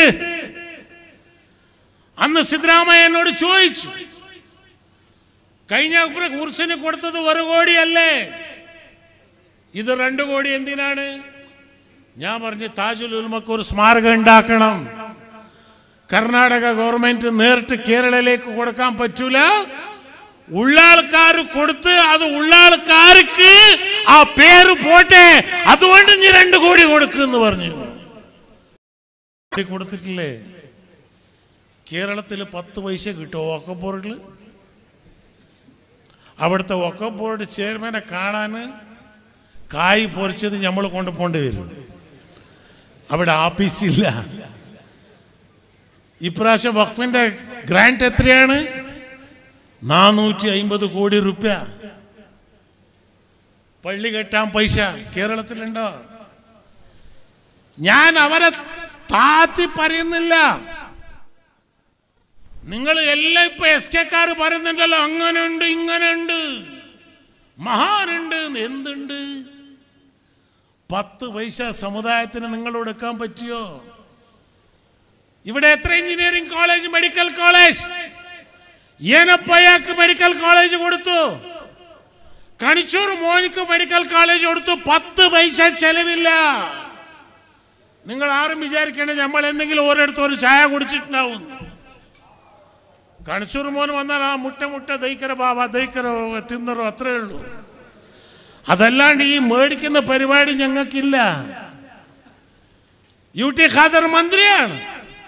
അന്ന് സിദ്ധരാമയ്യ എന്നോട് ചോദിച്ചു കഴിഞ്ഞ കുർസിന് കൊടുത്തത് ഒരു കോടിയല്ലേ ഇത് രണ്ട് കോടി എന്തിനാണ് ഞാൻ പറഞ്ഞു താജുൽ ഉൽമക്ക് ഒരു സ്മാരകം ഉണ്ടാക്കണം കർണാടക ഗവൺമെന്റ് നേരിട്ട് കേരളയിലേക്ക് കൊടുക്കാൻ പറ്റൂല ഉള്ളാൾക്കാർ കൊടുത്ത് അത് ഉള്ളാൾക്കാർക്ക് ആ പേര് പോട്ടെ അതുകൊണ്ട് നീ രണ്ട് കോടി കൊടുക്കുന്ന് പറഞ്ഞു കോടി കൊടുത്തിട്ടില്ലേ കേരളത്തിൽ പത്ത് പൈസ കിട്ടുമോ വക്കം ബോർഡിൽ അവിടുത്തെ വക്കം ബോർഡ് ചെയർമാനെ കാണാൻ കായ് പൊറിച്ചത് നമ്മൾ കൊണ്ടുപോകേണ്ടി വരും അവിടെ ആഫീസില്ല ഇപ്രാവശ്യം വഖഫിന്റെ ഗ്രാന്റ് എത്രയാണ് നാനൂറ്റി അമ്പത് കോടി റുപ്യ പള്ളി കെട്ടാൻ പൈസ കേരളത്തിലുണ്ടോ ഞാൻ അവരെ താത്തി പറയുന്നില്ല നിങ്ങൾ എല്ലാം ഇപ്പൊ എസ് കെക്കാർ പറയുന്നുണ്ടല്ലോ അങ്ങനെ ഉണ്ട് ഇങ്ങനെ ഉണ്ട് മഹാനുണ്ട് എന്തുണ്ട് പത്ത് പൈസ സമുദായത്തിന് നിങ്ങൾ എടുക്കാൻ പറ്റിയോ ഇവിടെ എത്ര എഞ്ചിനീയറിംഗ് കോളേജ് മെഡിക്കൽ കോളേജ് ഏനപ്പയ്യാക്ക് മെഡിക്കൽ കോളേജ് കൊടുത്തു കണിച്ചൂർ മോനിക്ക് മെഡിക്കൽ കോളേജ് കൊടുത്തു പത്ത് പൈസ ചെലവില്ല നിങ്ങൾ ആരും വിചാരിക്കേണ്ട നമ്മൾ എന്തെങ്കിലും ഓരോരുത്തർ ഒരു ചായ കുടിച്ചിട്ടുണ്ടാവും കണിച്ചൂർ മോൻ വന്നാൽ ആ മുട്ട മുട്ട ദൈക്കര ബാബ ദൈക്കര തിന്നറോ അത്രേ ഉള്ളൂ അതല്ലാണ്ട് ഈ മേടിക്കുന്ന പരിപാടി ഞങ്ങൾക്കില്ല യു ടി ഖാദർ മന്ത്രിയാണ്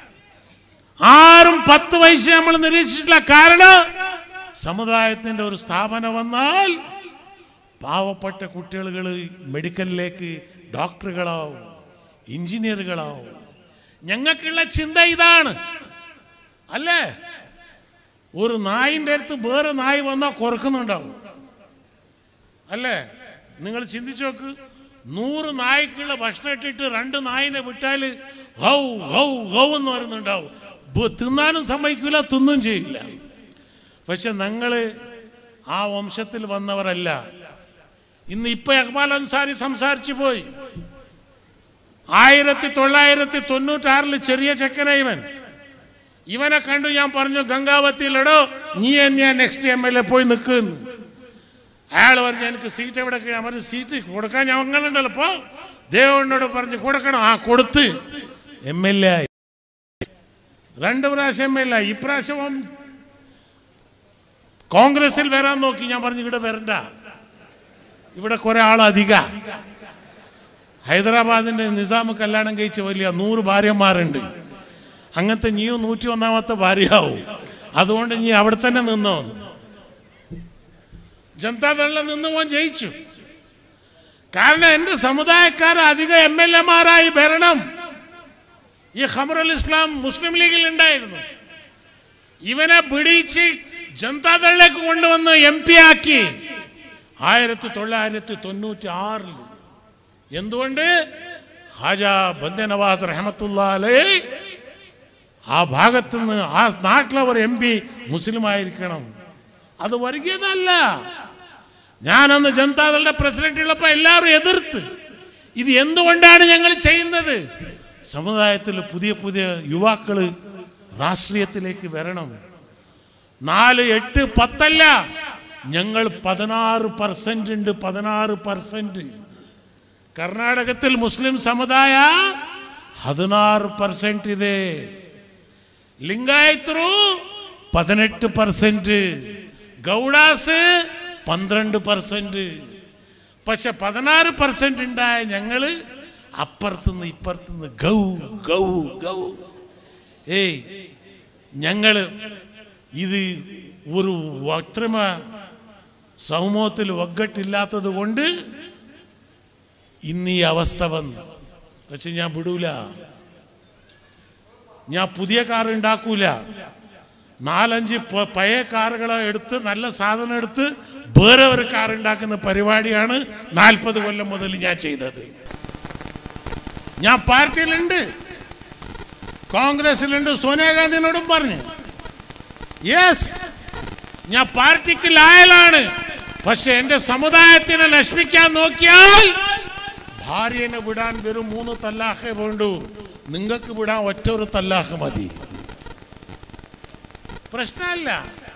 ആരും പത്ത് വയസ്സ് നമ്മൾ നിരീക്ഷിച്ചിട്ടില്ല കാരണം സമുദായത്തിന്റെ ഒരു സ്ഥാപനം വന്നാൽ പാവപ്പെട്ട കുട്ടികൾ മെഡിക്കലിലേക്ക് ഡോക്ടറുകളാവും എഞ്ചിനീയറുകളാവും ഞങ്ങൾക്കുള്ള ചിന്ത ഇതാണ് അല്ലേ ഒരു നായിൻ്റെ അടുത്ത് വേറെ നായി വന്നാൽ കുറക്കുന്നുണ്ടാവും അല്ലേ നിങ്ങൾ ചിന്തിച്ചു നോക്ക് നൂറ് നായ്ക്കുള്ള ഭക്ഷണം ഇട്ടിട്ട് രണ്ട് നായിനെ വിട്ടാൽ ഹൗ ഹൗ ഹൗ എന്ന് പറയുന്നുണ്ടാവും ബ- തിന്നാനും സമ്മതിക്കില്ല തിന്നും ചെയ്യില്ല പക്ഷെ ഞങ്ങൾ ആ വംശത്തിൽ വന്നവരല്ല ഇന്ന് ഇപ്പൊ ഇക്ബാൽ അൻസാരി സംസാരിച്ചു പോയി ആയിരത്തി തൊള്ളായിരത്തി തൊണ്ണൂറ്റാറിൽ ചെറിയ ചെക്കന ഇവൻ ഇവനെ കണ്ടു ഞാൻ പറഞ്ഞു ഗംഗാവതിയിലടോ നീ തന്നെയാ നെക്സ്റ്റ് എം എൽ എ പോയി നിൽക്കുന്നു അയാൾ പറഞ്ഞു എനിക്ക് സീറ്റ് എവിടെ ഞാൻ പറഞ്ഞു സീറ്റ് കൊടുക്കാൻ ഞങ്ങളുണ്ടല്ലോ ഇപ്പോ ദേവനോട് പറഞ്ഞ് കൊടുക്കണം ആ കൊടുത്ത് എം എൽ എ ആയി രണ്ട് പ്രാവശ്യം എം എൽ എ ആയി ഇപ്രാവശ്യം കോൺഗ്രസിൽ വരാൻ നോക്കി ഞാൻ പറഞ്ഞു ഇവിടെ വരണ്ട ഇവിടെ കുറെ ആളധിക ഹൈദരാബാദിന്റെ നിസാം കല്യാണം കഴിച്ച വലിയ നൂറ് ഭാര്യമാരുണ്ട് അങ്ങനത്തെ നീയും നൂറ്റി ഒന്നാമത്തെ ഭാര്യയാവും അതുകൊണ്ട് നീ അവിടെ തന്നെ നിന്നോ ജനതാദളിൽ നിന്ന് പോൻ ജയിച്ചു കാരണം എന്റെ സമുദായക്കാർ അധികം എം എൽ എമാരായി ഭരണം ഈ ഖമറുൽ ഇസ്ലാം മുസ്ലിം ലീഗിൽ ഉണ്ടായിരുന്നു ഇവനെ പിടിച്ച് ജനതാദളിലേക്ക് കൊണ്ടുവന്ന് എം പി ആക്കി ആയിരത്തി തൊള്ളായിരത്തി തൊണ്ണൂറ്റി ആറിൽ എന്തുകൊണ്ട് ഹാജ ബന്ദ നവാസ് റഹമത്തുല്ലാലേ ആ ഭാഗത്തുനിന്ന് ആ നാട്ടിലെ ഒരു എം പി മുസ്ലിം ആയിരിക്കണം അത് വർഗീയതല്ല ഞാനന്ന് ജനതാദളുടെ പ്രസിഡന്റ് ഉള്ളപ്പോൾ എല്ലാവരും എതിർത്ത് ഇത് എന്തുകൊണ്ടാണ് ഞങ്ങൾ ചെയ്യുന്നത് സമുദായത്തിൽ പുതിയ പുതിയ യുവാക്കൾ രാഷ്ട്രീയത്തിലേക്ക് വരണം നാല് എട്ട് പത്തല്ല ഞങ്ങൾ പതിനാറ് പെർസെന്റ് ഉണ്ട് പതിനാറ് പെർസെന്റ് ಕರ್ನಾಟಕത്തിൽ ಮುಸ್ಲಿಂ ಸಮುದಾಯ ಹದಿನಾರು ಪರ್ಸೆಂಟ್ ಇದೆ ಲಿಂಗಾಯತರು പതിനെട്ട് പെർസെന്റ് ഗൗഡാസ് പന്ത്രണ്ട് പെർസെന്റ് പക്ഷെ പതിനാറ് പെർസെന്റ് ഉണ്ടായ ഞങ്ങള് അപ്പുറത്തുനിന്ന് ഇപ്പുറത്തുനിന്ന് ഗൗ ഗൗ ഗൗ ഏയ് ഞങ്ങള് ഇത് ഒരു അക്രമ സമൂഹത്തിൽ ഒగ్గട്ടില്ലാത്തത് കൊണ്ട് ഇന്ന് ഈ അവസ്ഥ വന്നു പക്ഷെ ഞാൻ വിടൂല ഞാൻ പുതിയ കാർ ഉണ്ടാക്കൂല നാലഞ്ച് പ- പഴയ കാറുകളെ എടുത്ത് നല്ല സാധനം എടുത്ത് വേറെ ഒരു കാർ ഉണ്ടാക്കുന്ന പരിപാടിയാണ് നാൽപ്പത് കൊല്ലം മുതൽ ഞാൻ ചെയ്തത് ഞാൻ പാർട്ടിയിലുണ്ട് കോൺഗ്രസിലുണ്ട് സോണിയാഗാന്ധിനോടും പറഞ്ഞു യെസ് ഞാൻ പാർട്ടിക്ക് ലായലാണ് പക്ഷെ എന്റെ സമുദായത്തിനെ നശിപ്പിക്കാൻ നോക്കിയാൽ ഭാര്യനെ വിടാൻ വെറും മൂന്ന് തല്ലാഹേ വേണ്ടു നിങ്ങൾക്ക് വിടാൻ ഒറ്റ ഒരു തല്ലാഹ് മതി പ്രശ്നമല്ല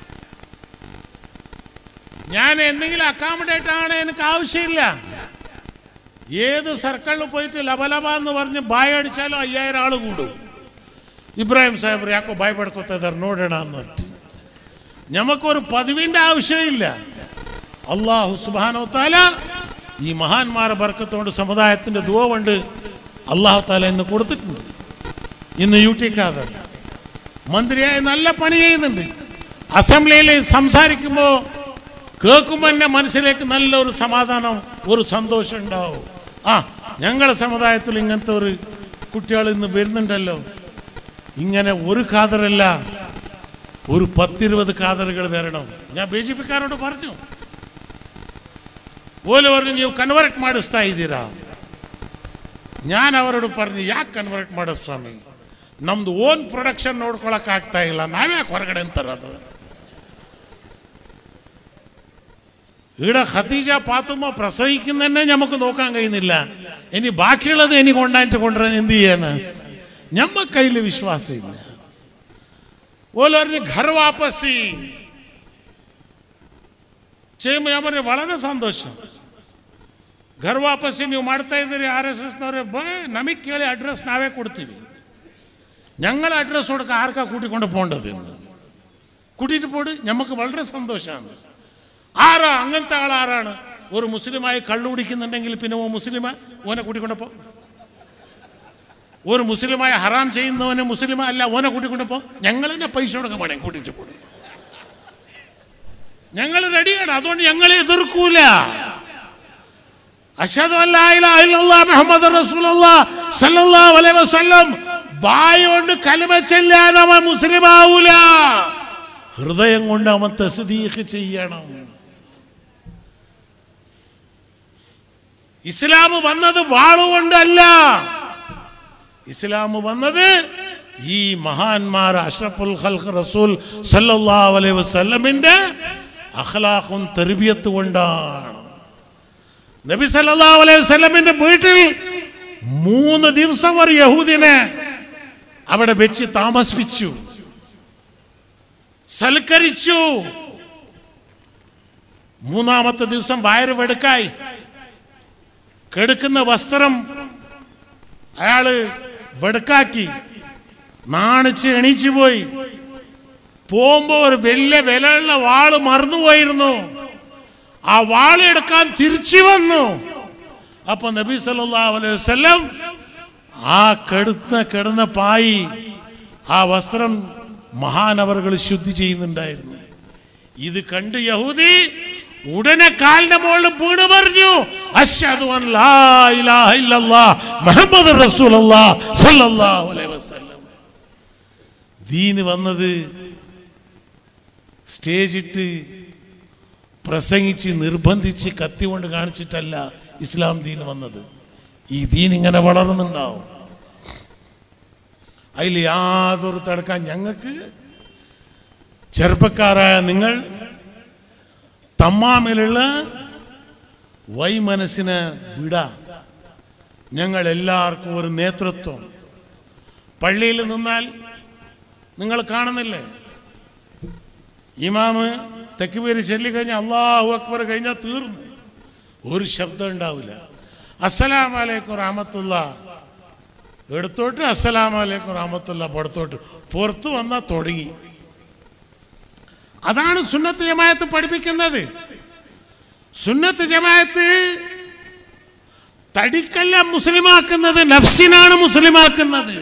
ഞാൻ എന്തെങ്കിലും അക്കോമഡേറ്റ് ആണ് എനിക്ക് ആവശ്യമില്ല ഏത് സർക്കിളിൽ പോയിട്ട് ലബലബ എന്ന് പറഞ്ഞ് ബായ് അടിച്ചാലും അയ്യായിരം ആള് കൂടും ഇബ്രാഹിം സാഹിബ് ಯಾಕೋ ಬಾಯ್ ಪಡ್ಕೋತಾ ಇದ್ದಾರೆ ನೋಡೋಣ ಅನ್ನೋಟ್ಟು ഞമ്മക്കൊരു പതിവിന്റെ ആവശ്യമില്ല അള്ളാഹു സുബാനോ താല ഈ മഹാന്മാരെ ബർക്കത്തോണ്ട് സമുദായത്തിന്റെ ദുവ കൊണ്ട് അള്ളാഹു താല ഇന്ന് കൊടുത്തിട്ടുണ്ട് ഇന്ന് യു ടി ഖാദർ മന്ത്രിയായി നല്ല പണി ചെയ്യുന്നുണ്ട് അസംബ്ലിയിൽ സംസാരിക്കുമ്പോൾ കേൾക്കുമ്പോൾ എൻ്റെ മനസ്സിലേക്ക് നല്ലൊരു സമാധാനം ഒരു സന്തോഷം ഉണ്ടാവും ആ ഞങ്ങളുടെ സമുദായത്തിൽ ഇങ്ങനത്തെ ഒരു കുട്ടികൾ ഇന്ന് വരുന്നുണ്ടല്ലോ ഇങ്ങനെ ഒരു ഖാദറല്ല ഒരു പത്തിരുപത് ഖാദറുകൾ വരണം ഞാൻ ബി ಜೆ ಪಿക്കാരോട് പറഞ്ഞു ಓಲಿ ಅವರು ನೀವು ಕನ್ವರ್ಟ್ ಮಾಡಿಸ್ತಾ ಇದ್ದೀರಾ ഞാൻ അവരോട് പറഞ്ഞു ಯಾಕೆ ಕನ್ವರ್ಟ್ ಮಾಡೋದು ಸ್ವಾಮಿ ನಮ್ದು ಓನ್ ಪ್ರೊಡಕ್ಷನ್ ನೋಡ್ಕೊಳಕ್ ಆಗ್ತಾ ಇಲ್ಲ ನಾವ್ಯಾಕೆ ಹೊರಗಡೆ ತರೋದು ഇവിടെ ഖദീജ പാത്തുമ്മ പ്രസവിക്കുന്നതന്നെ നമുക്ക് നോക്കാൻ കഴിയുന്നില്ല ഇനി ബാക്കിയുള്ളത് എനിക്ക് കൊണ്ടായിട്ട് കൊണ്ടുവരാൻ എന്ത് ചെയ്യാന് ഞമ്മ കയ്യിൽ വിശ്വാസമില്ല ഓല് പറഞ്ഞ് ഘർ വാപ്പസി ചെയ്യുമ്പോൾ ഞാൻ പറഞ്ഞു വളരെ സന്തോഷം ಘರ್ ವಾಪಸ್ಸಿ ನೀವು ಮಾಡ್ತಾ ಇದ್ದೀರಿ ಆರ್ ಎಸ್ ಎಸ್ನವ್ರೆ ಬ ನಮಗೆ ಕೇಳಿ ಅಡ್ರೆಸ್ ನಾವೇ ಕೊಡ್ತೀವಿ ഞങ്ങൾ അഡ്രസ് കൊടുക്ക ആർക്കാ കൂട്ടിക്കൊണ്ട് പോകേണ്ടത് എന്ന് കൂട്ടിയിട്ട് പോട് നമുക്ക് വളരെ സന്തോഷമാണ് ആരാ അങ്ങനത്തെ ആൾ ആരാണ് ഒരു മുസ്ലിമായി കള്ളു കുടിക്കുന്നുണ്ടെങ്കിൽ പിന്നെ ഓ മുസ്ലിമ ഓനെ കൂട്ടിക്കൊണ്ട് പോ ഒരു മുസ്ലിമായ ഹറാം ചെയ്യുന്നവനെ മുസ്ലിമ അല്ല ഓനെ കൂട്ടിക്കൊണ്ട് പോ ഞങ്ങൾ തന്നെ പൈസ കൊടുക്കാൻ വേണേ കൂട്ടിയിട്ട് പോടും ഞങ്ങൾ റെഡിയാണ് അതുകൊണ്ട് ഞങ്ങളെ എതിർക്കൂല അഷദു അല്ലാ ഇലാഹ ഇല്ലല്ലാഹ് മുഹമ്മദ് റസൂലുള്ളാഹ് സല്ലല്ലാഹു അലൈഹി വസല്ലം ബായ് കൊണ്ട് കലിമ ചെല്ലാൻ അവൻ മുസ്ലിം ആവൂല ഹൃദയം കൊണ്ട് അവൻ തസ്ദീഖ് ചെയ്യണം ഇസ്ലാം വന്നത് വാളുകൊണ്ടല്ല ഇസ്ലാം വന്നത് ഈ മഹാന്മാർ അഷ്റഫുൽ ഖൽഖ് റസൂൽ സല്ലല്ലാഹു അലൈഹി വസല്ലമിന്റെ അഖ്ലാഖും തർബിയത്ത് കൊണ്ടാണ് നബി സല്ലല്ലാഹു അലൈഹി വസല്ലമിന്റെ വീട്ടിൽ മൂന്ന് ദിവസം ഒരു യഹൂദിനെ അവിടെ വെച്ച് താമസിപ്പിച്ചു സൽക്കരിച്ചു മൂന്നാമത്തെ ദിവസം വയറ് വെടുക്കായി കെടുക്കുന്ന വസ്ത്രം അയാള് വെടുക്കാക്കി നാണിച്ച് എണീച്ചു പോയി പോകുമ്പോ ഒരു വലിയ വിലയുള്ള വാള് മറന്നുപോയിരുന്നു ആ വാള് എടുക്കാൻ തിരിച്ചു വന്നു അപ്പൊ നബി സല്ലല്ലാഹു അലൈഹി വസല്ലം ആ കെടുന്ന കിടന്ന പായി ആ വസ്ത്രം മഹാനവറുകൾ ശുദ്ധി ചെയ്യുന്നുണ്ടായിരുന്നു ഇത് കണ്ട് യഹൂദി ഉടനെ കാലിന്റെ മുകളിൽ വീണ് പറഞ്ഞു അശ്ഹദു അൻ ലാ ഇലാഹ ഇല്ലല്ലാഹ് മുഹമ്മദ് റസൂലുള്ളാഹ് സല്ലല്ലാഹു അലൈഹി വസല്ലം ദീന് വന്നത് സ്റ്റേജ് ഇട്ട് പ്രസംഗിച്ച് നിർബന്ധിച്ച് കത്തി കൊണ്ട് കാണിച്ചിട്ടല്ല ഇസ്ലാം ദീൻ വന്നത് ഈ ദീൻ ഇങ്ങനെ വളർന്നുണ്ടാവും അതിൽ യാതൊരു തടക്കാൻ ഞങ്ങൾക്ക് ചെറുപ്പക്കാരായ നിങ്ങൾ തമ്മാമിലുള്ള വൈമനസ്സിനെ വിട ഞങ്ങൾ എല്ലാവർക്കും ഒരു നേതൃത്വം പള്ളിയിൽ നിന്നാൽ നിങ്ങൾ കാണുന്നില്ലേ ഇമാമ് തെക്കുപേര് ചൊല്ലിക്കഴിഞ്ഞാൽ അള്ളാഹു അക്ബർ കഴിഞ്ഞാൽ തീർന്നു ഒരു ശബ്ദം ഉണ്ടാവില്ല അസ്സലാം വലൈക്കും റഹമത്തുള്ള എടുത്തോട്ട് അസ്സലാം വലൈക്കും റഹമത്തുള്ള പുറത്തോട്ട് പുറത്തു വന്നാൽ തുടങ്ങി അതാണ് സുന്നത്ത് ജമായത്ത് പഠിപ്പിക്കുന്നത് സുന്നത്ത് ജമായത്ത് തടിക്കല്ല മുസ്ലിമാക്കുന്നത് നഫ്സിനാണ് മുസ്ലിമാക്കുന്നത്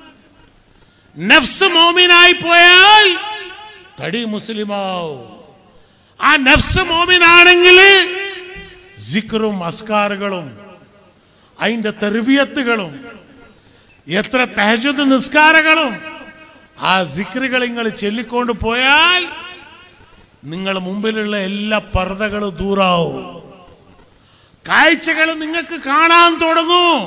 നഫ്സ് മോമിനായി പോയാൽ തടി മുസ്ലിമാവും ആ നഫ്സ് മോമിനാണെങ്കിൽ സിക്റും അസ്കാറുകളും അതിൻ്റെ തെർവിയത്തുകളും എത്ര തഹജുദ് നിസ്കാരങ്ങളും ആ സിക്റുകൾ നിങ്ങൾ ചൊല്ലിക്കൊണ്ട് പോയാൽ നിങ്ങൾ മുമ്പിലുള്ള എല്ലാ പർദ്ദകളും ദൂരാവും കാഴ്ചകൾ നിങ്ങൾക്ക് കാണാൻ തുടങ്ങും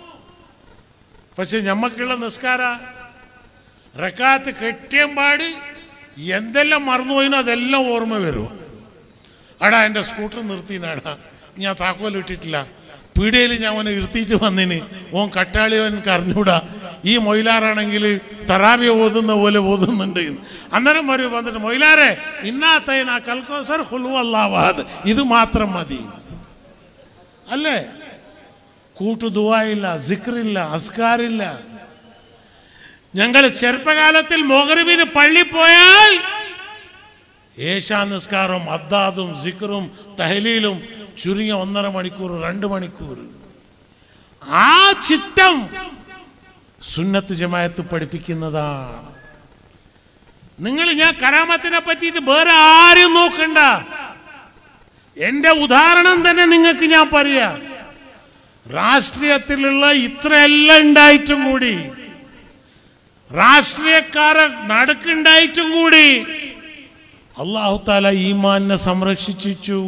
പക്ഷെ ഞമ്മക്കുള്ള നിസ്കാര റക്കാത്ത് കെട്ടിയമ്പാട് എന്തെല്ലാം മറന്നുപോയിനോ അതെല്ലാം ഓർമ്മ വരും അടാ എൻ്റെ സ്കൂട്ടർ നിർത്തിനാടാ ഞാൻ താക്കോൽ ഇട്ടിട്ടില്ല പീടികയിൽ ഞാൻ അവനെ ഇരുത്തിയിട്ട് വന്നിന് ഓൻ കട്ടാളി എനിക്ക് അറിഞ്ഞൂടാ ഈ മൊയിലാറാണെങ്കിൽ തറാബിയ ഓതുന്ന പോലെ ഓതുന്നുണ്ട് എന്ന്. അന്നേരം വരും വന്നിട്ട് മൊയിലാറെ ഇന്നാത്തൈന കൽക്കോസർ ഹുലു അല്ലാവാദ് ഇത് മാത്രം മതി അല്ലേ കൂട്ടു ദുവായില്ല സിക്റില്ല അസ്കാറില്ല ഞങ്ങൾ ചെറുപ്പകാലത്തിൽ മോഹറിബിന് പള്ളി പോയാൽ ഏശാ നിസ്കാരവും അദ്ദാദും സിക്റും തഹലീലും ചുരുങ്ങിയ ഒന്നര മണിക്കൂർ രണ്ട് മണിക്കൂർ ആ ചിട്ടം സുന്നത്ത് ജമായത്ത് പഠിപ്പിക്കുന്നതാണ് നിങ്ങൾ ഞാൻ കരാമത്തിനെ പറ്റിയിട്ട് വേറെ ആരും നോക്കണ്ട എന്റെ ഉദാഹരണം തന്നെ നിങ്ങൾക്ക് ഞാൻ പറയാ രാഷ്ട്രീയത്തിലുള്ള ഇത്രയെല്ലാം ഉണ്ടായിട്ടും കൂടി രാഷ്ട്രീയക്കാരെ നടുക്കുണ്ടായിട്ടും കൂടി അള്ളാഹു താല ഈമാനെ സംരക്ഷിച്ചു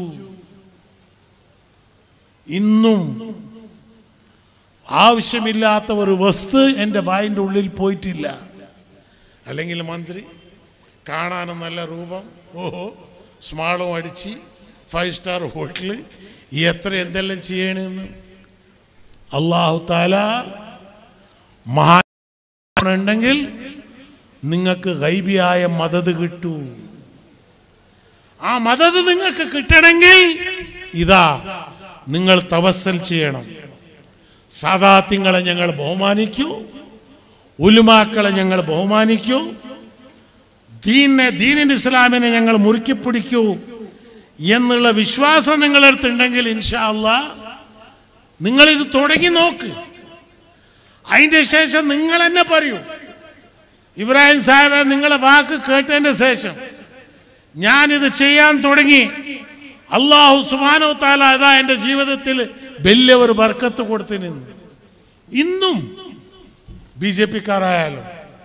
ഇന്നും ആവശ്യമില്ലാത്ത ഒരു വസ്തു എൻ്റെ വായിൻ്റെ ഉള്ളിൽ പോയിട്ടില്ല അല്ലെങ്കിൽ മന്ത്രി കാണാനും നല്ല രൂപം ഓഹോ സ്മാളും അടിച്ച് ഫൈവ് സ്റ്റാർ ഹോട്ടല് എത്ര എന്തെല്ലാം ചെയ്യണമെന്ന് അള്ളാഹു താല മഹാ ഉണ്ടെങ്കിൽ നിങ്ങൾക്ക് ഗൈബിയായ മദത് കിട്ടൂ ആ മദത് നിങ്ങൾക്ക് കിട്ടണമെങ്കിൽ ഇതാ നിങ്ങൾ തവസൽ ചെയ്യണം സാദാത്യങ്ങളെ ഞങ്ങൾ ബഹുമാനിക്കൂ ഉലുമാക്കളെ ഞങ്ങൾ ബഹുമാനിക്കൂ ദീനെ ദീനിൻ ഇസ്ലാമിനെ ഞങ്ങൾ മുറുക്കി പിടിക്കൂ എന്നുള്ള വിശ്വാസം നിങ്ങളടുത്തുണ്ടെങ്കിൽ ഇൻഷാ അല്ലാ നിങ്ങളിത് തുടങ്ങി നോക്ക് അതിന്റെ ശേഷം നിങ്ങൾ തന്നെ പറയൂ ഇബ്രാഹിം സാഹിബ് നിങ്ങളെ വാക്ക് കേട്ടതിന്റെ ശേഷം ഞാനിത് ചെയ്യാൻ തുടങ്ങി അള്ളാഹു സുബാനോ താല അതാ എൻ്റെ ജീവിതത്തിൽ വലിയ ഒരു ബർക്കത്ത് കൊടുത്തിന് ഇന്നും ബി ജെ പിക്കാരായാലും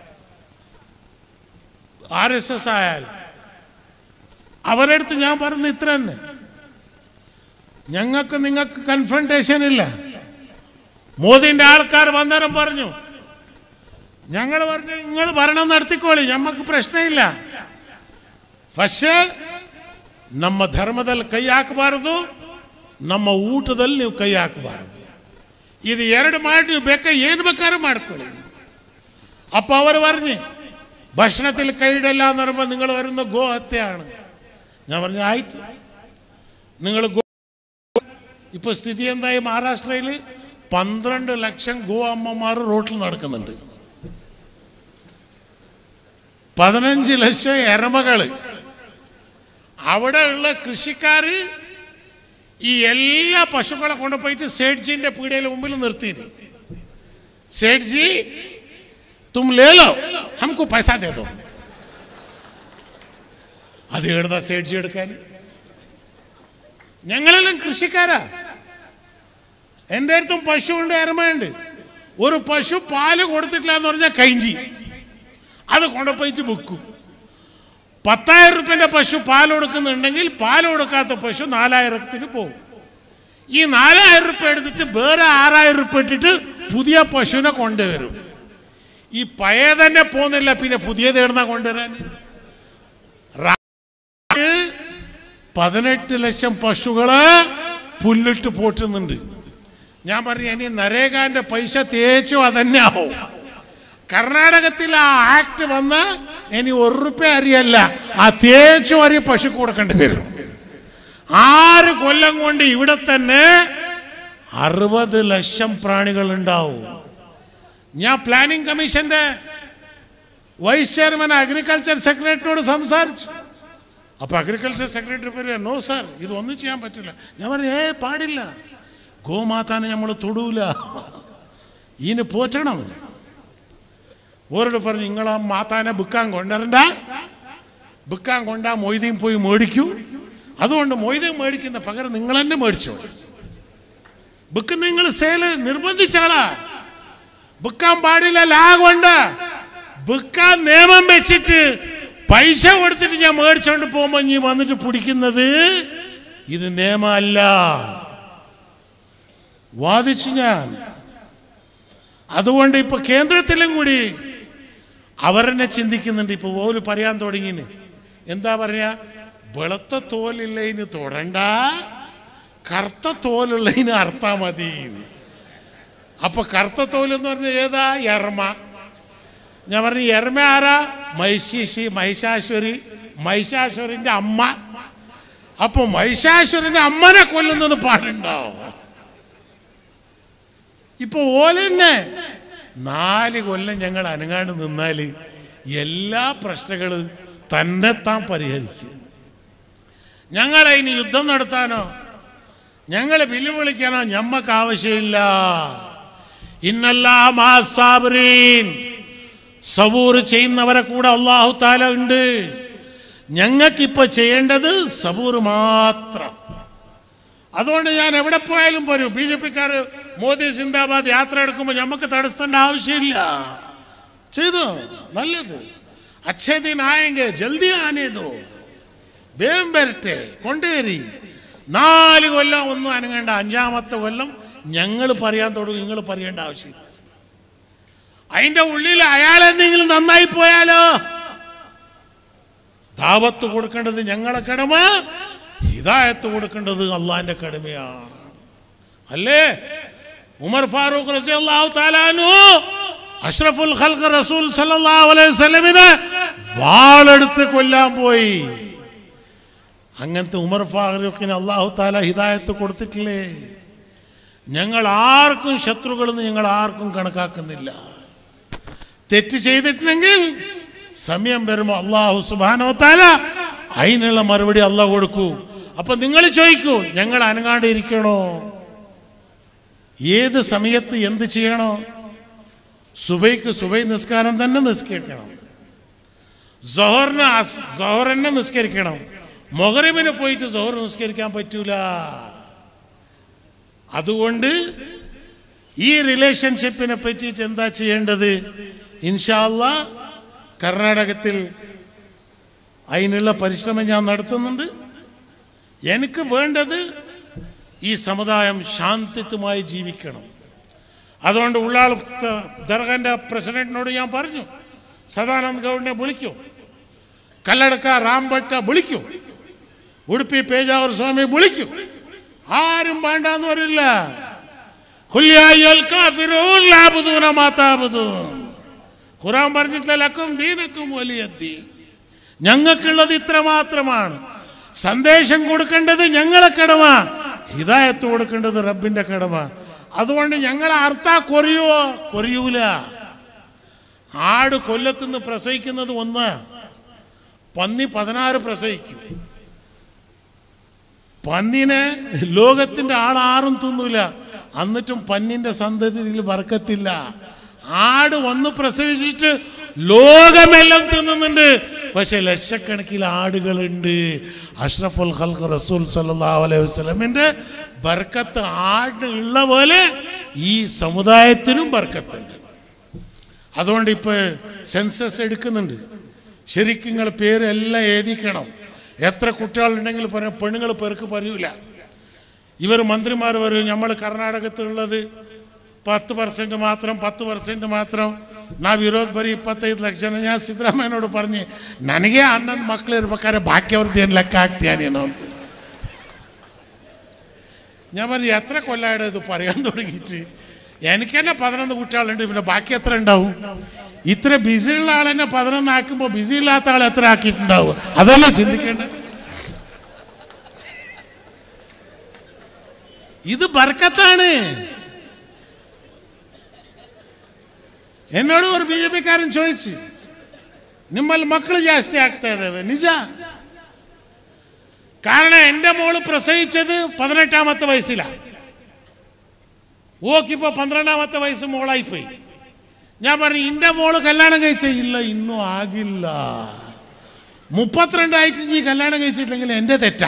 ആർ എസ് എസ് ആയാലും അവരുടെ അടുത്ത് ഞാൻ പറഞ്ഞ ഇത്ര തന്നെ ഞങ്ങൾക്ക് നിങ്ങൾക്ക് കൺഫ്രണ്ടേഷൻ ഇല്ല മോദിന്റെ ആൾക്കാർ വന്നേരം പറഞ്ഞു ഞങ്ങൾ പറഞ്ഞു നിങ്ങൾ ഭരണം നടത്തിക്കോളി ഞമ്മക്ക് പ്രശ്നമില്ല പക്ഷೇ ನಮ್ಮ ಧರ್ಮದಲ್ಲಿ ಕೈ ಹಾಕಬಾರದು ನಮ್ಮ ಊಟದಲ್ಲಿ ನೀವು ಕೈ ಹಾಕಬಾರದು ഇത് ಎರಡು ಮಾಡಿ ನೀವು ಬೇಕಾ ಏನು ಬೇಕಾದ್ರೂ ಮಾಡ್ಕೊಳ್ಳಿ അപ്പൊ അവർ പറഞ്ഞു ഭക്ഷണത്തിൽ കൈയിടല്ല എന്ന് പറയുമ്പോൾ നിങ്ങൾ വരുന്ന ഗോ ഹത്യയാണ് ഞാൻ പറഞ്ഞു ആയിട്ട് നിങ്ങൾ ഇപ്പൊ സ്ഥിതി എന്തായി മഹാരാഷ്ട്രയിൽ പന്ത്രണ്ട് ലക്ഷം ഗോ അമ്മമാർ റോട്ടിൽ നടക്കുന്നുണ്ട് പതിനഞ്ച് ലക്ഷം എരമകള് അവിടെ ഉള്ള കൃഷിക്കാര് ഈ എല്ലാ പശുക്കളെ കൊണ്ടുപോയിട്ട് സേഠ്ജിന്റെ പീടികയിൽ മുമ്പിൽ നിർത്തിയിട്ട് സേഠ്ജി തും ലേലോ നമുക്ക് പൈസ തേതോ അത് എഴുതാ സേഠ്ജി എടുക്കാൻ ഞങ്ങളെല്ലാം കൃഷിക്കാരാ എൻ്റെ അടുത്തും പശുവുണ്ട് എരമയുണ്ട് ഒരു പശു പാല് കൊടുത്തിട്ടില്ല എന്ന് പറഞ്ഞാൽ കൈഞ്ചി അത് കൊണ്ടുപോയിട്ട് വിൽക്കും പത്തായിരം റുപ്യൻ്റെ പശു പാൽ കൊടുക്കുന്നുണ്ടെങ്കിൽ പാൽ കൊടുക്കാത്ത പശു നാലായിരത്തിന് പോകും ഈ നാലായിരം റുപ്യ എടുത്തിട്ട് വേറെ ആറായിരം റുപ്യ ഇട്ടിട്ട് പുതിയ പശുവിനെ കൊണ്ടുവരും ഈ പഴയ തന്നെ പോകുന്നില്ല പിന്നെ പുതിയത് എവിടുന്ന കൊണ്ടുവരാൻ റാ- പതിനെട്ട് ലക്ഷം പശുകള് പുല്ലിട്ട് പോറ്റുന്നുണ്ട് ഞാൻ പറഞ്ഞു ഇനി നരേഗാന്റെ പൈസ തേച്ചു അതന്നെ ആവും കർണാടകത്തിൽ ആ ആക്ട് വന്ന ഇനി ഒരു റുപ്യ അരിയല്ല ആ തേച്ചു അരി പശു കൊടുക്കേണ്ടി വരും ആറ് കൊല്ലം കൊണ്ട് ഇവിടെ തന്നെ അറുപത് ലക്ഷം പ്രാണികൾ ഉണ്ടാവും ഞാൻ പ്ലാനിംഗ് കമ്മീഷന്റെ വൈസ് ചെയർമാൻ അഗ്രികൾച്ചർ സെക്രട്ടറിയോട് സംസാരിച്ചു അപ്പൊ അഗ്രികൾച്ചർ സെക്രട്ടറി പറയുക നോ സാർ ഇതൊന്നും ചെയ്യാൻ പറ്റില്ല ഞാൻ പറഞ്ഞു ഏ പാടില്ല ഗോമാതാനെ നമ്മൾ തൊടൂല ഇതിന് പോറ്റണം ഓരോട് പറഞ്ഞു നിങ്ങൾ ആ മാതാനെ ബുക്കാൻ കൊണ്ടുവരണ്ട ബുക്കാൻ കൊണ്ടാ മൊയ്തീൻ പോയി മേടിക്കൂ അതുകൊണ്ട് മൊയ്തീൻ മേടിക്കുന്ന പകരം നിങ്ങൾ തന്നെ മേടിച്ചോ ബുക്ക് നിങ്ങൾ സേല് നിർബന്ധിച്ചാളാ ബുക്കാൻ പാടില്ല ലാഗുണ്ട് ബുക്കാൻ നിയമം വെച്ചിട്ട് പൈസ കൊടുത്തിട്ട് ഞാൻ മേടിച്ചോണ്ട് പോകുമ്പോ നീ വന്നിട്ട് പിടിക്കുന്നത് ഇത് നിയമമല്ല വാദിച്ചു ഞാൻ അതുകൊണ്ട് ഇപ്പൊ കേന്ദ്രത്തിലും കൂടി അവരെന്നെ ചിന്തിക്കുന്നുണ്ട് ഇപ്പൊ ഓല് പറയാൻ തുടങ്ങിന് എന്താ പറയാ വെളുത്ത തോലില്ലതിന് തൊടണ്ട കറുത്ത തോലുള്ളതിന് അർത്ഥ മതി അപ്പൊ കറുത്ത തോലെന്ന് പറഞ്ഞ ഏതാ എർമ ഞാൻ പറഞ്ഞു എർമ ആരാ മൈശീഷി മഹിഷാശ്വരി മഹിഷാശ്വരിന്റെ അമ്മ അപ്പൊ മഹിഷാശ്വരന്റെ അമ്മനെ കൊല്ലുന്നത് പാടുണ്ടോ ഇപ്പൊ ഓലെന്നെ നാല് കൊല്ലം ഞങ്ങൾ അനങ്ങാണ്ട് നിന്നാല് എല്ലാ പ്രശ്നങ്ങളും തന്നെത്താൻ പരിഹരിക്കും ഞങ്ങളെ ഇനി യുദ്ധം നടത്താനോ ഞങ്ങളെ വെല്ലുവിളിക്കാനോ ഞമ്മക്ക് ആവശ്യമില്ല ഇന്നല്ലാ മാസാബരീൻ സബൂർ ചെയ്യുന്നവരെ കൂടെ അള്ളാഹു താല ഉണ്ട് ഞങ്ങൾക്കിപ്പോ ചെയ്യേണ്ടത് സബൂർ മാത്രം അതുകൊണ്ട് ഞാൻ എവിടെ പോയാലും പോരും ബി ജെ പിക്കാർ മോദി സിന്ദാബാദ് യാത്ര എടുക്കുമ്പോൾ നമുക്ക് തടസ്സേണ്ട ആവശ്യമില്ല ചെയ്തോ നല്ലത് അച്ഛേ ദിൻ ആയെങ്കിൽ ജൽദി ആനേതോ വേം വരട്ടെ കൊണ്ടുവരി നാല് കൊല്ലം ഒന്നും അനങ്ങേണ്ട അഞ്ചാമത്തെ കൊല്ലം ഞങ്ങൾ പറയാൻ തുടങ്ങും നിങ്ങൾ പറയേണ്ട ആവശ്യമില്ല അതിന്റെ ഉള്ളിൽ അയാൾ എന്തെങ്കിലും നന്നായി പോയാലോ ദാവത്ത് കൊടുക്കേണ്ടത് ഞങ്ങളെ കടമ ഹിദായത്ത് കൊടുക്കേണ്ടത് അള്ളാന്റെ കടമയാണ് അല്ലേ ഉമർ ഫാറൂഖ് റസി അള്ളാഹു താലാനു അഷ്റഫുൽ ഖൽഖ് റസൂൽ സല്ലല്ലാഹു അലൈഹി വസല്ലമിനെ വാളെടുത്ത് കൊല്ലാൻ പോയി അങ്ങനത്തെ ഉമർ ഫാറൂഖിന് അള്ളാഹു താല ഹിദായത്ത് കൊടുത്തിട്ടില്ലേ ഞങ്ങൾ ആർക്കും ശത്രുക്കളെന്ന് ഞങ്ങൾ ആർക്കും കണക്കാക്കുന്നില്ല തെറ്റ് ചെയ്തിട്ടുണ്ടെങ്കിൽ സമയം വരുമ്പോൾ അള്ളാഹു സുബാനോ താല അതിനുള്ള മറുപടി അള്ളാഹ് കൊടുക്കൂ അപ്പൊ നിങ്ങൾ ചോദിക്കൂ ഞങ്ങൾ അനങ്ങാണ്ട് ഇരിക്കണോ ഏത് സമയത്ത് എന്ത് ചെയ്യണോ സുബൈക്ക് സുബൈ നിസ്കാരം തന്നെ നിസ്കരിക്കണം ജോഹറിന് ജോഹർ തന്നെ നിസ്കരിക്കണം മൊഹറിമിന് പോയിട്ട് ജോഹർ നിസ്കരിക്കാൻ പറ്റൂല അതുകൊണ്ട് ഈ റിലേഷൻഷിപ്പിനെ പറ്റിയിട്ട് എന്താ ചെയ്യേണ്ടത് ഇൻഷാല്ല കർണാടകത്തിൽ അതിനുള്ള പരിശ്രമം ഞാൻ നടത്തുന്നുണ്ട് എനിക്ക് വേണ്ടത് ഈ സമുദായം ശാന്തിത്വമായി ജീവിക്കണം അതുകൊണ്ട് ഉള്ളാൾ ദർഗന്റെ പ്രസിഡന്റിനോട് ഞാൻ പറഞ്ഞു സദാനന്ദ് ഗൗഡിനെ വിളിക്കൂ കല്ലടക്ക റാംഭട്ട വിളിക്കൂ ഉടുപ്പി പേജാവൂർ സ്വാമി വിളിക്കൂ ആരും വേണ്ടാന്ന് വരില്ല ഖുറാൻ പറഞ്ഞിട്ടില്ല ലക്കും ദീനക്കും വലിയ ഞങ്ങൾക്കുള്ളത് ഇത്ര മാത്രമാണ് സന്ദേശം കൊടുക്കേണ്ടത് ഞങ്ങളെ കടമ ഹിദായത്ത് കൊടുക്കേണ്ടത് റബ്ബിന്റെ കടമ അതുകൊണ്ട് ഞങ്ങൾ അർത്ഥ കൊറിയുവോ കൊറിയൂല ആട് കൊല്ലത്തുനിന്ന് പ്രസവിക്കുന്നത് ഒന്ന് പന്നി പതിനാറ് പ്രസവിക്കും പന്നിനെ ലോകത്തിന്റെ ആളാറും തിന്നൂല എന്നിട്ടും പന്നിന്റെ സന്തതിയിൽ വർക്കത്തില്ല ആട് വന്ന് പ്രസവിച്ചിട്ട് ലോകമെല്ലാം തിന്നുന്നുണ്ട് പക്ഷെ ലക്ഷക്കണക്കിൽ ആടുകളുണ്ട് അഷ്റഫുൽ ഖൽഖ് റസൂൽ സല്ലല്ലാഹു അലൈഹി വസല്ലമിന്റെ ബർക്കത്ത് ആട് ഉള്ള പോലെ ഈ സമുദായത്തിനും ബർക്കത്തുണ്ട് അതുകൊണ്ട് ഇപ്പോൾ സെൻസസ് എടുക്കുന്നുണ്ട് ശരിക്കും നിങ്ങൾ പേരെല്ലാം എഴുതിക്കണം എത്ര കുട്ടികളുണ്ടെങ്കിൽ പറയാം പെണ്ണുങ്ങൾ പേർക്ക് പറയൂല ഇവർ മന്ത്രിമാർ പറയും നമ്മൾ കർണാടകത്തിലുള്ളത് പത്ത് പെർസെൻറ്റ് മാത്രം പത്ത് പെർಸೆಂಟ್ മാത്രം ನಾವು ಇರೋದು ಬರೀ ಇಪ್ಪತ್ತೈದು ಲಕ್ಷ ಜನ ഞാൻ ಸಿದ್ದರಾಮಯ್ಯನೋಡು പറഞ്ഞ് ನನಗೆ ಹನ್ನೊಂದು ಮಕ್ಕಳು ಇರ್ಬೇಕಾದ್ರೆ ಬಾಕಿಯವ್ರದ್ದು ಏನು ಲೆಕ್ಕ ಹಾಕ್ತೀಯಾನೇನೋ ಅಂತ ഞാൻ പറഞ്ഞു എത്ര കൊല്ലായിട്ട് ഇത് പറയാൻ തുടങ്ങിയിട്ട് എനിക്ക് തന്നെ പതിനൊന്ന് കുട്ടികളുണ്ട് പിന്നെ ബാക്കി എത്ര ഉണ്ടാവും ഇത്ര ബിസിയുള്ള ആൾ തന്നെ പതിനൊന്ന് ആക്കുമ്പോൾ ബിസി ഇല്ലാത്ത ആൾ എത്ര ആക്കിയിട്ടുണ്ടാവും അതല്ലേ ചിന്തിക്കേണ്ടത് ഇത് ബർക്കത്താണ് എന്നോട് ഒരു ബി ജെ പിക്കാരൻ ചോദിച്ചു ನಿಮ್ಮಲ್ಲಿ ಮಕ್ಕಳು ಜಾಸ್ತಿ ಆಗ್ತಾ ಇದ್ದಾವೆ ನಿಜ കാരണം എൻ്റെ മോള് പ്രസവിച്ചത് പതിനെട്ടാമത്തെ വയസ്സിലാണ് ഓക്കിപ്പോ പന്ത്രണ്ടാമത്തെ വയസ്സ് മോളായിപ്പോയി ഞാൻ പറഞ്ഞു ഇന്റെ മോള് കല്യാണം കഴിച്ച ഇല്ല ഇന്നും ആകില്ല മുപ്പത്തിരണ്ടായിട്ട് നീ കല്യാണം കഴിച്ചിട്ടില്ലെങ്കിൽ എൻ്റെ തെറ്റാ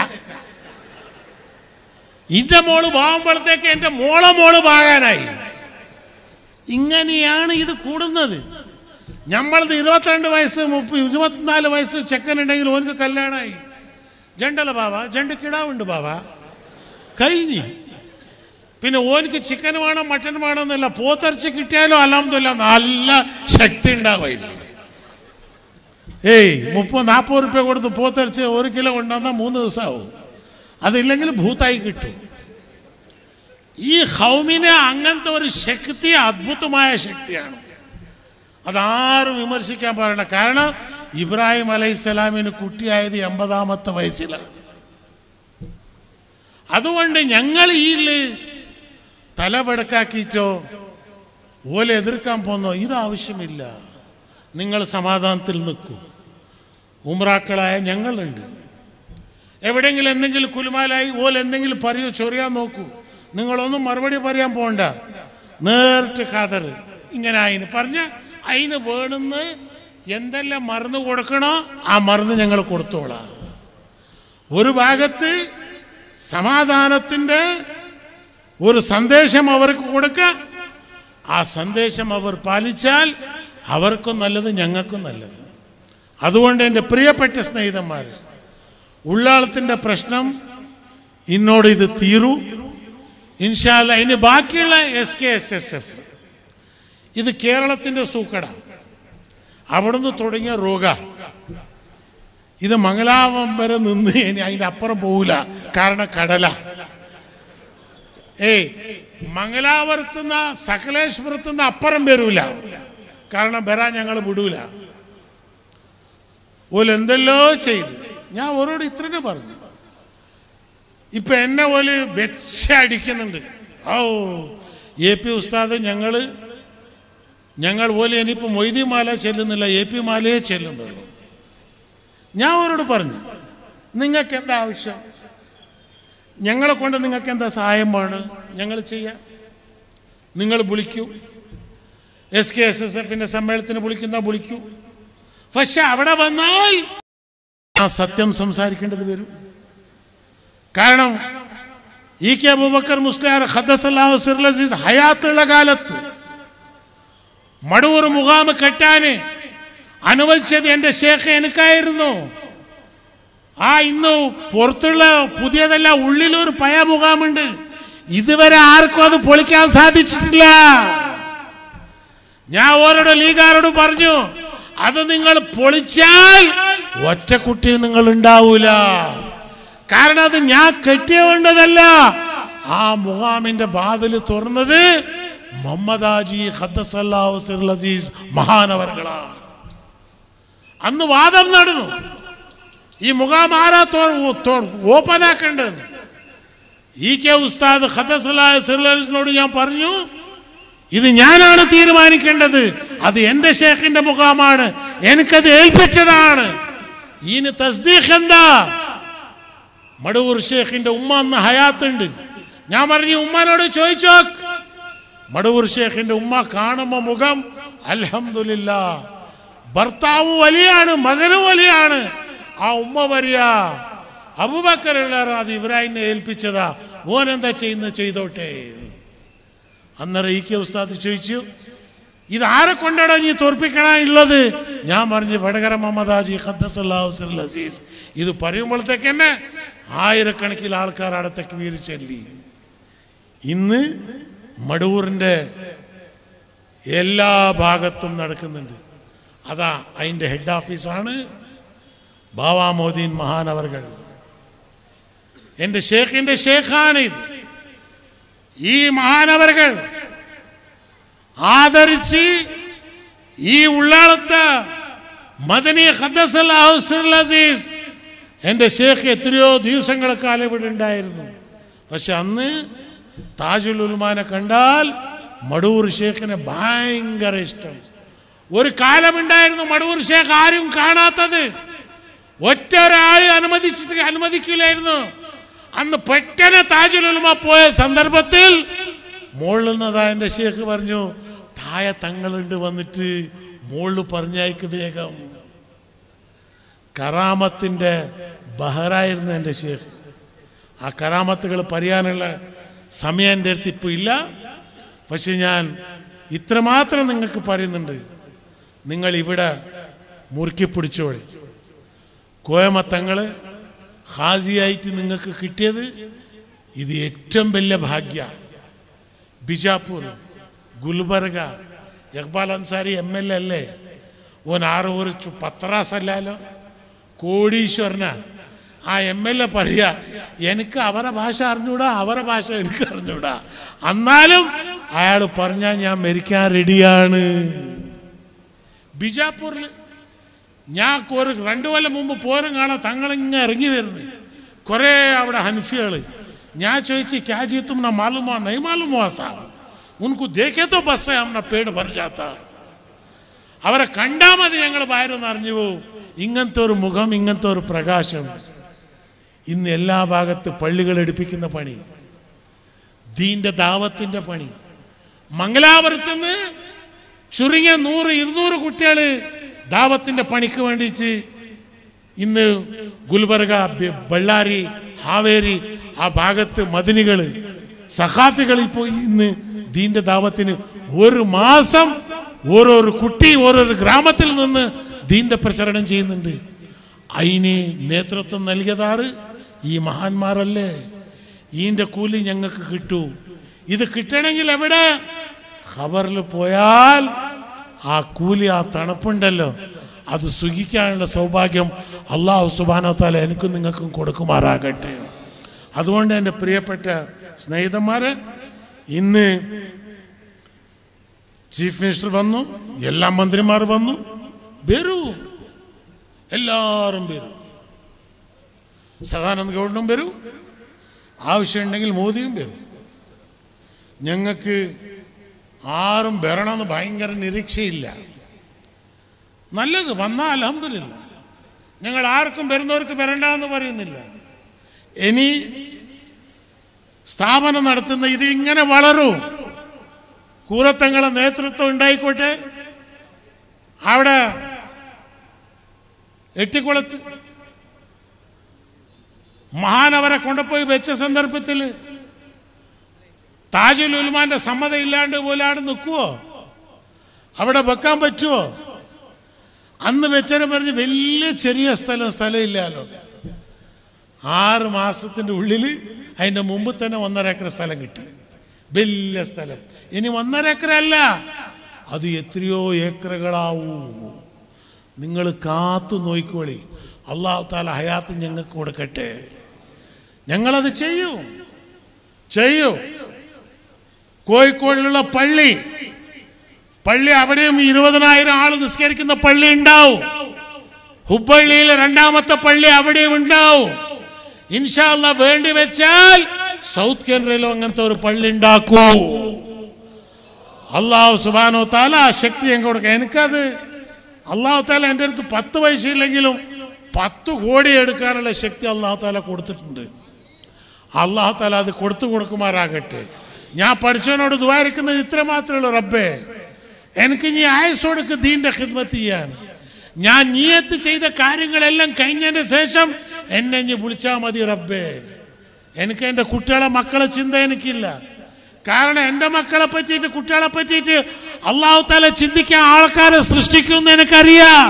ഇന്റെ മോള് പാകുമ്പോഴത്തേക്ക് എൻ്റെ മോളെ മോള് പാകാനായി ഇങ്ങനെയാണ് ഇത് കൂടുന്നത് നമ്മളത് ഇരുപത്തിരണ്ട് വയസ്സ് മുപ്പത് ഇരുപത്തിനാല് വയസ്സ് ചെക്കനുണ്ടെങ്കിൽ ഓനക്ക് കല്യാണമായി ജണ്ടല്ല ബാബ ജണ്ട് കിടാവുണ്ട് ബാബ കഴിഞ്ഞ് പിന്നെ ഓനിക്ക് ചിക്കൻ വേണം മട്ടൻ വേണം എന്നല്ല പോത്തിറച്ചി കിട്ടിയാലും അലഹമില്ല നല്ല ശക്തി ഉണ്ടാവും ഏയ് മുപ്പത് നാൽപ്പത് റുപ്യ കൊടുത്ത് പോത്തിറച്ചി ഒരു കിലോ കൊണ്ടുവന്നാൽ മൂന്ന് ദിവസമാവും അതില്ലെങ്കിൽ ഭൂതായി കിട്ടും ഈ ഹൗമിനെ അങ്ങനത്തെ ഒരു ശക്തി അദ്ഭുതമായ ശക്തിയാണ് അതാരും വിമർശിക്കാൻ പറയണ്ട കാരണം ഇബ്രാഹിം അലൈഹിസ്സലാമിന് കുട്ടിയായത് എൺപതാമത്തെ വയസ്സിലാണ് അതുകൊണ്ട് ഞങ്ങൾ ഈ തലവെടുക്കാക്കിയിട്ടോ ഓലെ എതിർക്കാൻ പോന്നോ ഇതാവശ്യമില്ല നിങ്ങൾ സമാധാനത്തിൽ നിൽക്കൂ ഉമ്രാക്കളായ ഞങ്ങളുണ്ട് എവിടെയെങ്കിലും എന്തെങ്കിലും കുലുമാലായി ഓൽ എന്തെങ്കിലും പറയോ ചൊറിയാൻ നോക്കൂ നിങ്ങളൊന്നും മറുപടി പറയാൻ പോണ്ട നേരിട്ട് കതർ ഇങ്ങനെ അതിന് പറഞ്ഞ അതിന് വേണമെന്ന് എന്തെല്ലാം മരുന്ന് കൊടുക്കണോ ആ മരുന്ന് ഞങ്ങൾ കൊടുത്തോളാം ഒരു ഭാഗത്ത് സമാധാനത്തിൻ്റെ ഒരു സന്ദേശം അവർക്ക് കൊടുക്കുക ആ സന്ദേശം അവർ പാലിച്ചാൽ അവർക്കും നല്ലത് ഞങ്ങൾക്കും നല്ലത് അതുകൊണ്ട് എൻ്റെ പ്രിയപ്പെട്ട സ്നേഹിതന്മാർ ഉള്ളാളത്തിൻ്റെ പ്രശ്നം ഇന്നോട് ഇത് തീരൂ ഇൻഷാല്ല ഇനി ബാക്കിയുള്ള S K S S F ഇത് കേരളത്തിൻ്റെ സൂക്കട അവിടുന്ന് തുടങ്ങിയ രോഗ ഇത് മംഗലാപം വരെ നിന്ന് ഇനി അതിൻ്റെ അപ്പുറം പോവില്ല കാരണം കടല ഏയ് മംഗലാപുരത്തുനിന്ന് സകലേശ്വരത്തുനിന്ന് അപ്പുറം വരൂല കാരണം വരാൻ ഞങ്ങൾ വിടൂല ഓല് എന്തെല്ലോ ചെയ്തു ഞാൻ ഓരോട് ഇത്രനെ പറഞ്ഞു ഇപ്പൊ എന്നെ ഓല് വെച്ചടിക്കുന്നുണ്ട് ഓ എ പി ഉസ്താദ് ഞങ്ങള് ഞങ്ങൾ പോലെ ഇനിയിപ്പോൾ മൊയ്തി മാല ചെല്ലുന്നില്ല എ പി മാലയെ ചെല്ലുന്നുള്ളൂ ഞാൻ അവരോട് പറഞ്ഞു നിങ്ങൾക്ക് എന്താ ആവശ്യം ഞങ്ങളെ കൊണ്ട് നിങ്ങൾക്ക് എന്താ സഹായം വേണം ഞങ്ങൾ ചെയ്യാം നിങ്ങൾ വിളിക്കൂ എസ് കെ എസ് എസ് എഫിന്റെ സമ്മേളനത്തിന് വിളിക്കുന്ന വിളിക്കൂ പക്ഷെ അവിടെ വന്നാൽ ആ സത്യം സംസാരിക്കേണ്ടത് വരും കാരണം ഇ കെ അബൂബക്കർ മുസ്ലിയാർ ഖദ്ദസല്ലാഹു സിറുൽ അസീസ് ഹയാത്തുള്ള കാലത്ത് മടൂർ മുഖാമ് കെട്ടാന് അനുവദിച്ചത് എൻ്റെ ഷേഖ് എനിക്കായിരുന്നു ആ ഇന്ന് പുറത്തുള്ള പുതിയതല്ല ഉള്ളിലൊരു പയ മുഖാമുണ്ട് ഇതുവരെ ആർക്കും അത് പൊളിക്കാൻ സാധിച്ചിട്ടില്ല ഞാൻ ഓരോട് ലീഗാരോട് പറഞ്ഞു അത് നിങ്ങൾ പൊളിച്ചാൽ ഒറ്റ കുട്ടി നിങ്ങൾ ഉണ്ടാവൂല കാരണം അത് ഞാൻ കെട്ടിയവേണ്ടതല്ല ആ മുഖാമിന്റെ വാതിൽ തുറന്നത് മുഹമ്മദാജി ഖദ്ദസല്ലാഹു സിറുൽ അസീസ് മഹാനവർകളാണ് അന്ന് വാദം നടന്നു ഈ മുഖം ആരാ ഓപ്പൺ ആക്കേണ്ടത് ഇ കെ ഉസ്താദ് ഖദസലായ സിർലോട് ഞാൻ പറഞ്ഞു ഇത് ഞാനാണ് തീരുമാനിക്കേണ്ടത് അത് എന്റെ ഷേഖിന്റെ മുഖമാണ് എനിക്കത് ഏൽപ്പിച്ചതാണ് ഈന് തസ്ദീഖ് എന്താ മടവൂർ ഷേഖിന്റെ ഉമ്മ അന്ന് ഹയാത്തുണ്ട് ഞാൻ പറഞ്ഞു ഉമ്മാനോട് ചോദിച്ചോ മടവൂർ ഷേഖിന്റെ ഉമ്മ കാണുമ്പോ മുഖം അൽഹംദുലില്ല ഭർത്താവ് വലിയാണ് മകനും വലിയാണ് ആ ഉമ്മ വരിക അബുബക്കറുള്ള അത് ഇബ്രാഹിമിനെ ഏൽപ്പിച്ചതാ ഓൻ എന്താ ചെയ്യുന്നത് ചെയ്തോട്ടെ അന്നേരം ഇ കെ ഉസ്താദ് ചോദിച്ചു ഇത് ആരെ കൊണ്ടാണ് നീ തോൽപ്പിക്കണുള്ളത് ഞാൻ പറഞ്ഞു വടകര മുഹമ്മദാജി ഖദ്ദസല്ലാഹുസൽ അസീസ് ഇത് പറയുമ്പോഴത്തേക്ക് തന്നെ ആയിരക്കണക്കിൽ ആൾക്കാർ അടുത്തേക്ക് വീരിച്ചല്ലി ഇന്ന് മടൂറിൻ്റെ എല്ലാ ഭാഗത്തും നടക്കുന്നുണ്ട് അതാ അതിൻ്റെ ഹെഡ് ഓഫീസാണ് ബാവാ മോദീൻ മഹാനവർകൾ എൻ്റെ ഷേഖിൻ്റെ ഷേഖാണ് ഇത് ഈ മഹാനവറുകൾ ആദരിച്ച് ഈ ഉള്ളാളത്തെ മദനി ഖദ്ദസൽ ഹൗസുൽ അസീസ് എൻ്റെ ഷേഖ് എത്രയോ ദിവസങ്ങളെ കാലം ഇവിടെ ഉണ്ടായിരുന്നു പക്ഷെ അന്ന് താജുൽ ഉൽമാനെ കണ്ടാൽ മടൂർ ഷേഖിനെ ഭയങ്കര ഇഷ്ടം ഒരു കാലമുണ്ടായിരുന്നു മടൂർ ഷേഖ് ആരും കാണാത്തത് ഒറ്റ ഒരാൾ അനുമതിച്ചിട്ട് അനുവദിക്കില്ലായിരുന്നു അന്ന് പെട്ടെന്ന് താജുൽ ഉലമ പോയ സന്ദർഭത്തിൽ മുകളിൽ നിന്നതാ എൻ്റെ ഷേഖ് പറഞ്ഞു താഴെ തങ്ങളുണ്ട് വന്നിട്ട് മുകളിൽ പറഞ്ഞയക്ക് വേഗം കറാമത്തിൻ്റെ ബഹറായിരുന്നു എൻ്റെ ഷേഖ് ആ കറാമത്തുകൾ പറയാനുള്ള സമയം എൻ്റെ അടുത്ത് ഇപ്പോൾ ഇല്ല പക്ഷെ ഞാൻ ഇത്രമാത്രം നിങ്ങൾക്ക് പറയുന്നുണ്ട് നിങ്ങൾ ഇവിടെ മുറുക്കി പിടിച്ചോളി കോയമത്തങ്ങൾ ഹാസിയായിട്ട് നിങ്ങൾക്ക് കിട്ടിയത് ഇത് ഏറ്റവും വലിയ ഭാഗ്യ Bijapur Gulbarga Iqbal Ansari M L A അല്ലേ ഓൻ ആറ് ഒരു ചു- പത്രാസ് അല്ലല്ലോ കോടീശ്വരന ആ എം എൽ എ പറയാ എനിക്ക് അവരെ ഭാഷ അറിഞ്ഞൂടാ അവരെ ഭാഷ എനിക്ക് അറിഞ്ഞൂടാ എന്നാലും അയാൾ പറഞ്ഞാൽ ഞാൻ മരിക്കാൻ റെഡിയാണ് ബിജാപൂരിൽ ഞാൻ ഒരു രണ്ടു കൊല്ലം മുമ്പ് പോരും കാണാൻ തങ്ങളിങ്ങനെ ഇറങ്ങി വരുന്നു കുറേ അവിടെ ഹൻഫികൾ ഞാൻ ചോദിച്ചു ക്യാ ജി തും ना मालूम हुआ नहीं मालूम हुआ साहब उनको देखे तो बस से हमने पेड़ भर जाता അവരെ കണ്ടാൽ മതി ഞങ്ങൾ വയറൊന്ന് അറിഞ്ഞു പോവും ഇങ്ങനത്തെ ഒരു മുഖം ഇങ്ങനത്തെ ഒരു പ്രകാശം ഇന്ന് എല്ലാ ഭാഗത്ത് പള്ളികൾ എടുപ്പിക്കുന്ന പണി ദീന്റെ ദാവത്തിന്റെ പണി മംഗലാപുരത്ത് നിന്ന് ചുരുങ്ങിയ നൂറ് ഇരുന്നൂറ് കുട്ടികൾ ദാവത്തിന്റെ പണിക്ക് വേണ്ടിയിട്ട് ഇന്ന് ഗുൽബർഗ ബെ- ബള്ളാരി ഹാവേരി ആ ഭാഗത്ത് മദിനികൾ സഖാഫികൾ ഇപ്പോൾ ഇന്ന് ദീന്റെ ദാവത്തിന് ഒരു മാസം ഓരോരു കുട്ടി ഓരോരു ഗ്രാമത്തിൽ നിന്ന് ദീന്റെ പ്രചരണം ചെയ്യുന്നുണ്ട് അതിന് നേതൃത്വം നൽകിയതാറ് ഈ മഹാന്മാരല്ലേ ഈന്റെ കൂലി ഞങ്ങൾക്ക് കിട്ടൂ ഇത് കിട്ടണമെങ്കിൽ എവിടെ ഖബറിൽ പോയാൽ ആ കൂലി ആ തണുപ്പുണ്ടല്ലോ അത് സുഖിക്കാനുള്ള സൗഭാഗ്യം അള്ളാഹു സുബാനോത്താല എനിക്കും നിങ്ങൾക്കും കൊടുക്കുമാറാകട്ടെ അതുകൊണ്ട് എൻ്റെ പ്രിയപ്പെട്ട സ്നേഹിതന്മാരെ ഇന്ന് ചീഫ് മിനിസ്റ്റർ വന്നു എല്ലാ മന്ത്രിമാർ വന്നു വരൂ എല്ലാവരും വരൂ സദാനന്ദ് ഗൗഡനും വരൂ ആവശ്യമുണ്ടെങ്കിൽ മോദിയും വരും ഞങ്ങൾക്ക് ആരും വരണമെന്ന് ഭയങ്കര നിരീക്ഷയില്ല നല്ലത് വന്നാൽ അലഹമില്ല ഞങ്ങൾ ആർക്കും വരുന്നവർക്ക് വരണ്ടെന്ന് പറയുന്നില്ല ഇനി സ്ഥാപനം നടത്തുന്ന ഇത് ഇങ്ങനെ വളരൂ കൂറത്തങ്ങളെ നേതൃത്വം ഉണ്ടായിക്കോട്ടെ അവിടെ എട്ടിക്കുളത്ത് മഹാനവരെ കൊണ്ടുപോയി വെച്ച സന്ദർഭത്തിൽ താജുൽ ഉൽമാന്റെ സമ്മതം ഇല്ലാണ്ട് പോലെ അവിടെ നിൽക്കുവോ അവിടെ വെക്കാൻ പറ്റുമോ അന്ന് വെച്ചതിനെ പറഞ്ഞ് വലിയ ചെറിയ സ്ഥലം സ്ഥലമില്ലല്ലോ ആറ് മാസത്തിന്റെ ഉള്ളിൽ അതിന്റെ മുമ്പ് തന്നെ ഒന്നര ഏക്കർ സ്ഥലം കിട്ടി വലിയ സ്ഥലം ഇനി ഒന്നര ഏക്കർ അല്ല അത് എത്രയോ ഏക്കറുകളാവൂ നിങ്ങൾ കാത്തു നോയിക്കോളി അള്ളാഹു താല ഹയാത്ത് ഞങ്ങൾക്ക് കൊടുക്കട്ടെ ഞങ്ങളത് ചെയ്യൂ ചെയ്യൂ കോഴിക്കോടിലുള്ള പള്ളി പള്ളി അവിടെയും ഇരുപതിനായിരം ആൾ നിസ്കരിക്കുന്ന പള്ളി ഉണ്ടാവും ഹുബള്ളിയിൽ രണ്ടാമത്തെ പള്ളി അവിടെയും ഉണ്ടാവും ഇൻഷാല്ല വേണ്ടി വെച്ചാൽ സൗത്ത് കേന്ദ്രയിലും അങ്ങനത്തെ ഒരു പള്ളി ഉണ്ടാക്കൂ അള്ളാഹു സുബാനോ താല ആ ശക്തി ഞാൻ കൊടുക്കാം എനിക്കത് അള്ളാഹു താല എൻ്റെ അടുത്ത് പത്ത് പൈസ ഇല്ലെങ്കിലും പത്ത് കോടി എടുക്കാനുള്ള ശക്തി അള്ളാഹു താല കൊടുത്തിട്ടുണ്ട് അള്ളാഹു താല അത് കൊടുത്തു കൊടുക്കുമാറാകട്ടെ ഞാൻ പഠിച്ചവനോട് ദ്വാരിക്കുന്നത് ഇത്ര മാത്രമേ ഉള്ളൂ റബ്ബേ എനിക്ക് നീ ആയസോടക്ക് ദീന്റെ ഖിദ്മത്ത് ചെയ്യാൻ ഞാൻ നീയത്ത് ചെയ്ത കാര്യങ്ങളെല്ലാം കഴിഞ്ഞതിന് ശേഷം എന്നെ ഇനി വിളിച്ചാൽ മതി റബ്ബേ എനിക്ക് എൻ്റെ കുട്ടികളെ മക്കളെ ചിന്ത എനിക്കില്ല കാരണം എൻ്റെ മക്കളെ പറ്റിയിട്ട് കുട്ടികളെ പറ്റിയിട്ട് അള്ളാഹു താല ചിന്തിക്കാൻ ആൾക്കാരെ സൃഷ്ടിക്കുമെന്ന് എനിക്കറിയാം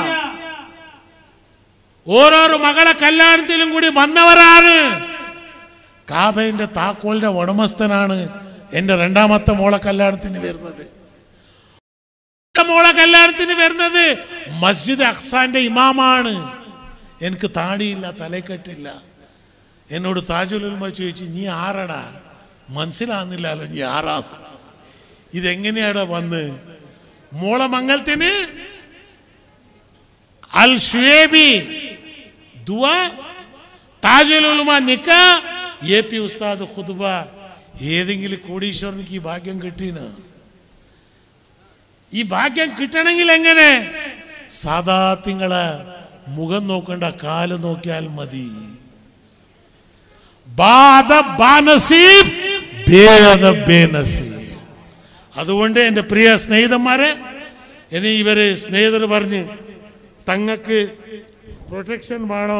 ഓരോരോ മകളെ കല്യാണത്തിലും കൂടി വന്നവരാണ് കാബയുടെ താക്കോലിന്റെ ഉടമസ്ഥനാണ് എൻ്റെ രണ്ടാമത്തെ മോളെ കല്യാണത്തിന് വരുന്നത് മോളെ കല്യാണത്തിന് വരുന്നത് മസ്ജിദ് അക്സാന്റെ ഇമാമാണ് എനിക്ക് താടിയില്ല തലക്കെട്ടില്ല എന്നോട് താജുൽ ഉൽമ ചോദിച്ചു നീ ആരടാ മനസ്സിലാകുന്നില്ലല്ലോ നീ ആറാ ഇതെങ്ങനെയാടാ വന്ന് മോളെ മംഗലത്തിന് അൽ ഷുയേബി ദുവ താജുൽ ഉൽമ നിക്ക എ പി ഉസ്താദ് ഖുതുബ ഏതെങ്കിലും കോടീശ്വരനിക്ക് ഈ ഭാഗ്യം കിട്ടീന ഈ ഭാഗ്യം കിട്ടണമെങ്കിൽ എങ്ങനെ സാധാ തിങ്ങളെ മുഖം നോക്കണ്ട കാല് നോക്കിയാൽ മതി ബാധ ബാനസീബ് ഭേദ ബേനസീബ് അതുകൊണ്ട് എൻ്റെ പ്രിയ സ്നേഹിതന്മാരെ ഇനി ഇവര് സ്നേഹിതർ പറഞ്ഞ് തങ്ങൾക്ക് പ്രൊട്ടക്ഷൻ വേണോ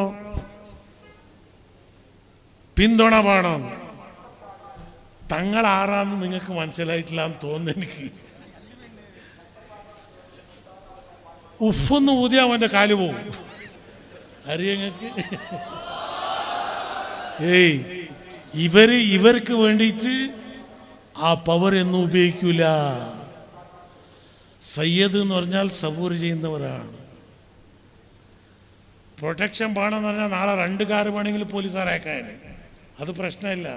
പിന്തുണ വേണോ തങ്ങൾ ആറാന്ന് നിങ്ങൾക്ക് മനസ്സിലായിട്ടില്ല എന്ന് തോന്നുന്നു എനിക്ക് ഉഫൊന്ന് ഊതിയാ അവൻ്റെ കാല് പോവും അറിയങ്ങൾക്ക് ഏയ് ഇവര് ഇവർക്ക് വേണ്ടിയിട്ട് ആ പവർ എന്നും ഉപയോഗിക്കൂല സയ്യദ് എന്ന് പറഞ്ഞാൽ സബൂർ ചെയ്യുന്നവരാണ് പ്രൊട്ടക്ഷൻ വേണമെന്ന് പറഞ്ഞാൽ നാളെ രണ്ട് കാറ് വേണമെങ്കിൽ പോലീസുകാരേക്കാൻ അത് പ്രശ്നമില്ല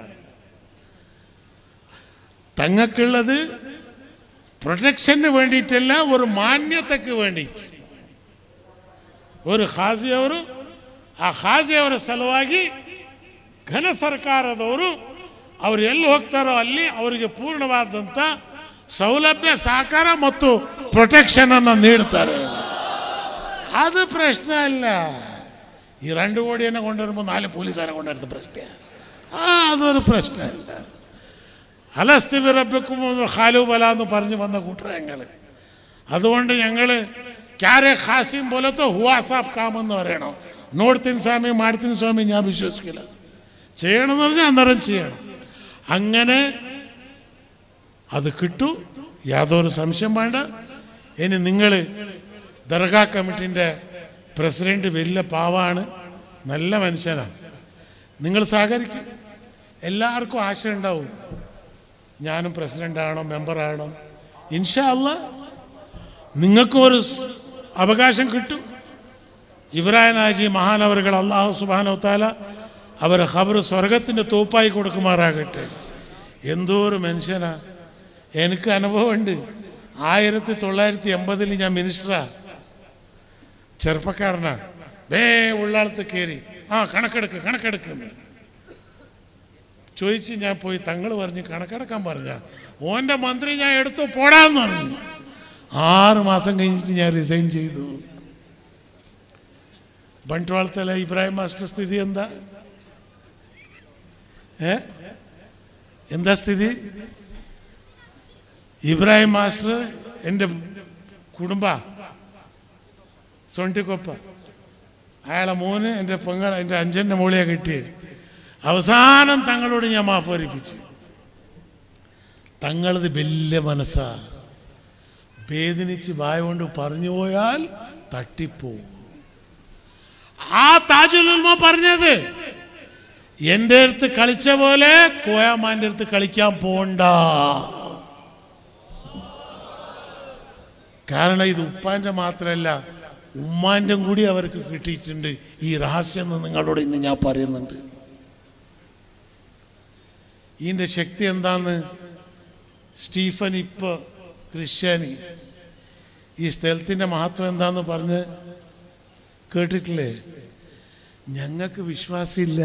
തങ്ങൾക്കുള്ളത് ಪ್ರೊಟೆಕ್ಷನ್ വേണ്ടിയിട്ടಲ್ಲ ഒരു ಮಾನ್ಯತೆಗೆ വേണ്ടിയിട്ട് ഒരു ಖಾಜಿ ಅವರು ಆ ಖಾಜಿ ಅವರ ಸಲುವಾಗಿ ಘನ ಸರ್ಕಾರದವರು ಅವ್ರು ಎಲ್ಲಿ ಹೋಗ್ತಾರೋ ಅಲ್ಲಿ ಅವರಿಗೆ ಪೂರ್ಣವಾದಂಥ ಸೌಲಭ್ಯ ಸಹಕಾರ ಮತ್ತು ಪ್ರೊಟೆಕ್ಷನ್ ಅನ್ನು ನೀಡ್ತಾರೆ അത് പ്രശ്നമല്ല ഈ രണ്ട് കോടിയെന്നെ കൊണ്ടുവരുമ്പോൾ നാല് പോലീസുകാരെ കൊണ്ടുവരുന്ന പ്രശ്ന ആ അതൊരു പ്രശ്നമല്ല അലസ്തിബിറബിക്കും ഖാലു ബല എന്ന് പറഞ്ഞു വന്ന കൂട്ടർ ഞങ്ങൾ അതുകൊണ്ട് ഞങ്ങൾ ക്യാരെ ഖാസിം പോലത്തെ ഹുവാസാബ് കാമെന്ന് പറയണം നോಡ್ತೀನಿ സ്വാമി ಮಾಡ್ತೀನಿ സ്വാമി ഞാൻ വിശ്വസിക്കില്ല ചെയ്യണമെന്ന് പറഞ്ഞാൽ അന്നേരം ചെയ്യണം അങ്ങനെ അത് കിട്ടു യാതൊരു സംശയം വേണ്ട ഇനി നിങ്ങൾ ദർഗാ കമ്മിറ്റിൻ്റെ പ്രസിഡന്റ് വലിയ പാവാണ് നല്ല മനുഷ്യനാണ് നിങ്ങൾ സഹകരിക്കും എല്ലാവർക്കും ആശ ഉണ്ടാവും ഞാനും പ്രസിഡൻ്റാണോ മെമ്പറാണോ ഇൻഷാ അല്ല നിങ്ങൾക്കും ഒരു സ് അവകാശം കിട്ടും ഇബ്രാഹിം ഹാജി മഹാനവറുകൾ അള്ളാഹു സുബാനോ താല അവരെ ഖബർ സ്വർഗത്തിൻ്റെ തോപ്പായി കൊടുക്കുമാറാകട്ടെ എന്തോ ഒരു മനുഷ്യനാ എനിക്ക് അനുഭവമുണ്ട് ആയിരത്തി തൊള്ളായിരത്തി എൺപതിൽ ഞാൻ മിനിസ്റ്ററാ ചെറുപ്പക്കാരനാ വേ ഉള്ളാളത്ത് കയറി ആ കണക്കെടുക്ക് കണക്കെടുക്കുന്നു ചോദിച്ച് ഞാൻ പോയി തങ്ങൾ പറഞ്ഞ് കണക്കെടുക്കാൻ പറഞ്ഞ ഓൻ്റെ മന്ത്രി ഞാൻ എടുത്തു പോടാന്ന് പറഞ്ഞു ആറ് മാസം കഴിഞ്ഞിട്ട് ഞാൻ റിസൈൻ ചെയ്തു ബണ്ട്വാളത്തിലെ ഇബ്രാഹിം മാസ്റ്റർ സ്ഥിതി എന്താ ഏ എന്താ സ്ഥിതി ഇബ്രാഹിം മാസ്റ്റർ എൻ്റെ കുടുംബ സൊണ്ടിക്കൊപ്പ അയാളെ മോന് എൻ്റെ പെങ്ങൾ എൻ്റെ അഞ്ചൻ്റെ മോളിയെ കിട്ടിയത് അവസാനം തങ്ങളോട് ഞാൻ മാഫ് വരിപ്പിച്ചു തങ്ങളത് വലിയ മനസ്സാ വേദനിച്ച് വായ കൊണ്ട് പറഞ്ഞു പോയാൽ തട്ടിപ്പോവും ആ താജുലുൽമ പറഞ്ഞത് എൻ്റെ അടുത്ത് കളിച്ച പോലെ കോയാമാൻ്റെ അടുത്ത് കളിക്കാൻ പോണ്ട കാരണം ഇത് ഉപ്പാൻ്റെ മാത്രമല്ല ഉമ്മാൻ്റെ കൂടി അവർക്ക് കിട്ടിയിട്ടുണ്ട് ഈ രഹസ്യം എന്ന് നിങ്ങളോട് ഇന്ന് ഞാൻ പറയുന്നുണ്ട് ഇതിൻ്റെ ശക്തി എന്താന്ന് സ്റ്റീഫൻ ഇപ്പോൾ ക്രിസ്ത്യാനി ഈ സ്ഥലത്തിൻ്റെ മഹത്വം എന്താന്ന് പറഞ്ഞ് കേട്ടിട്ടില്ലേ ഞങ്ങൾക്ക് വിശ്വാസമില്ല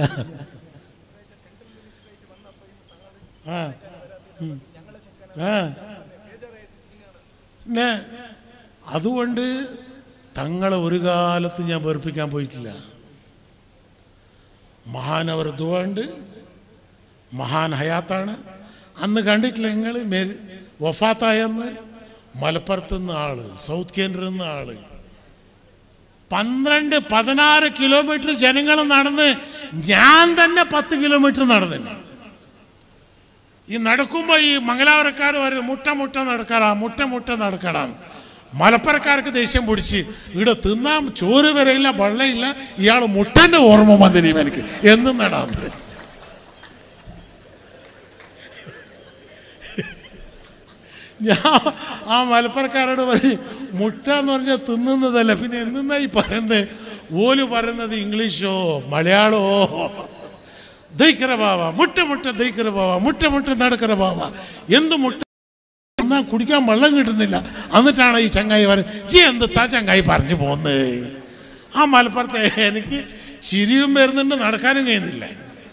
ആ ഉം. ആ പിന്നെ അതുകൊണ്ട് തങ്ങളെ ഒരു കാലത്ത് ഞാൻ വെറുപ്പിക്കാൻ പോയിട്ടില്ല മഹാൻ അവർ ദുവണ്ട് മഹാൻ ഹയാത്താണ് അന്ന് കണ്ടിട്ടില്ല നിങ്ങൾ വഫാത്തായെന്ന് മലപ്പുറത്ത് നിന്ന് ആള് സൗത്ത് കേന്ദ്രയിൽ നിന്ന് ആള് പന്ത്രണ്ട് പതിനാറ് കിലോമീറ്റർ ജനങ്ങൾ നടന്ന് ഞാൻ തന്നെ പത്ത് കിലോമീറ്റർ നടന്നു ഈ നടക്കുമ്പോൾ ഈ മംഗലാപുരക്കാർ വരും മുട്ട മുട്ട നടക്കടാ മുട്ട മുട്ട നടക്കടാ മലപ്പുറക്കാർക്ക് ദേഷ്യം പിടിച്ച് ഇവിടെ തിന്നാൻ ചോറ് വരെയില്ല വെള്ളമില്ല ഇയാൾ മുട്ടന്റെ ഓർമ്മ വന്നിനി എനിക്ക് എന്നും നടാം ഞാൻ ആ മലപ്പുറക്കാരോട് പറയും മുട്ട എന്ന് പറഞ്ഞാൽ തിന്നുന്നതല്ല പിന്നെ എന്തെന്നായി പറയുന്നത് ഓല് പറയുന്നത് ഇംഗ്ലീഷോ മലയാളമോ ദൈക്കര ബാവ മുട്ട മുട്ട ദൈക്കര ബാവ മുട്ട മുട്ട നടക്കര ബാവ എന്ത് മുട്ട എന്നാ കുടിക്കാൻ വെള്ളം കിട്ടുന്നില്ല എന്നിട്ടാണ് ഈ ചങ്ങായി പറഞ്ഞത് ജി എന്ത് താ ചങ്ങായി പറഞ്ഞു പോന്ന് ആ മലപ്പുറത്തെ എനിക്ക് ചിരിയും വരുന്നുണ്ട് നടക്കാനും കഴിയുന്നില്ല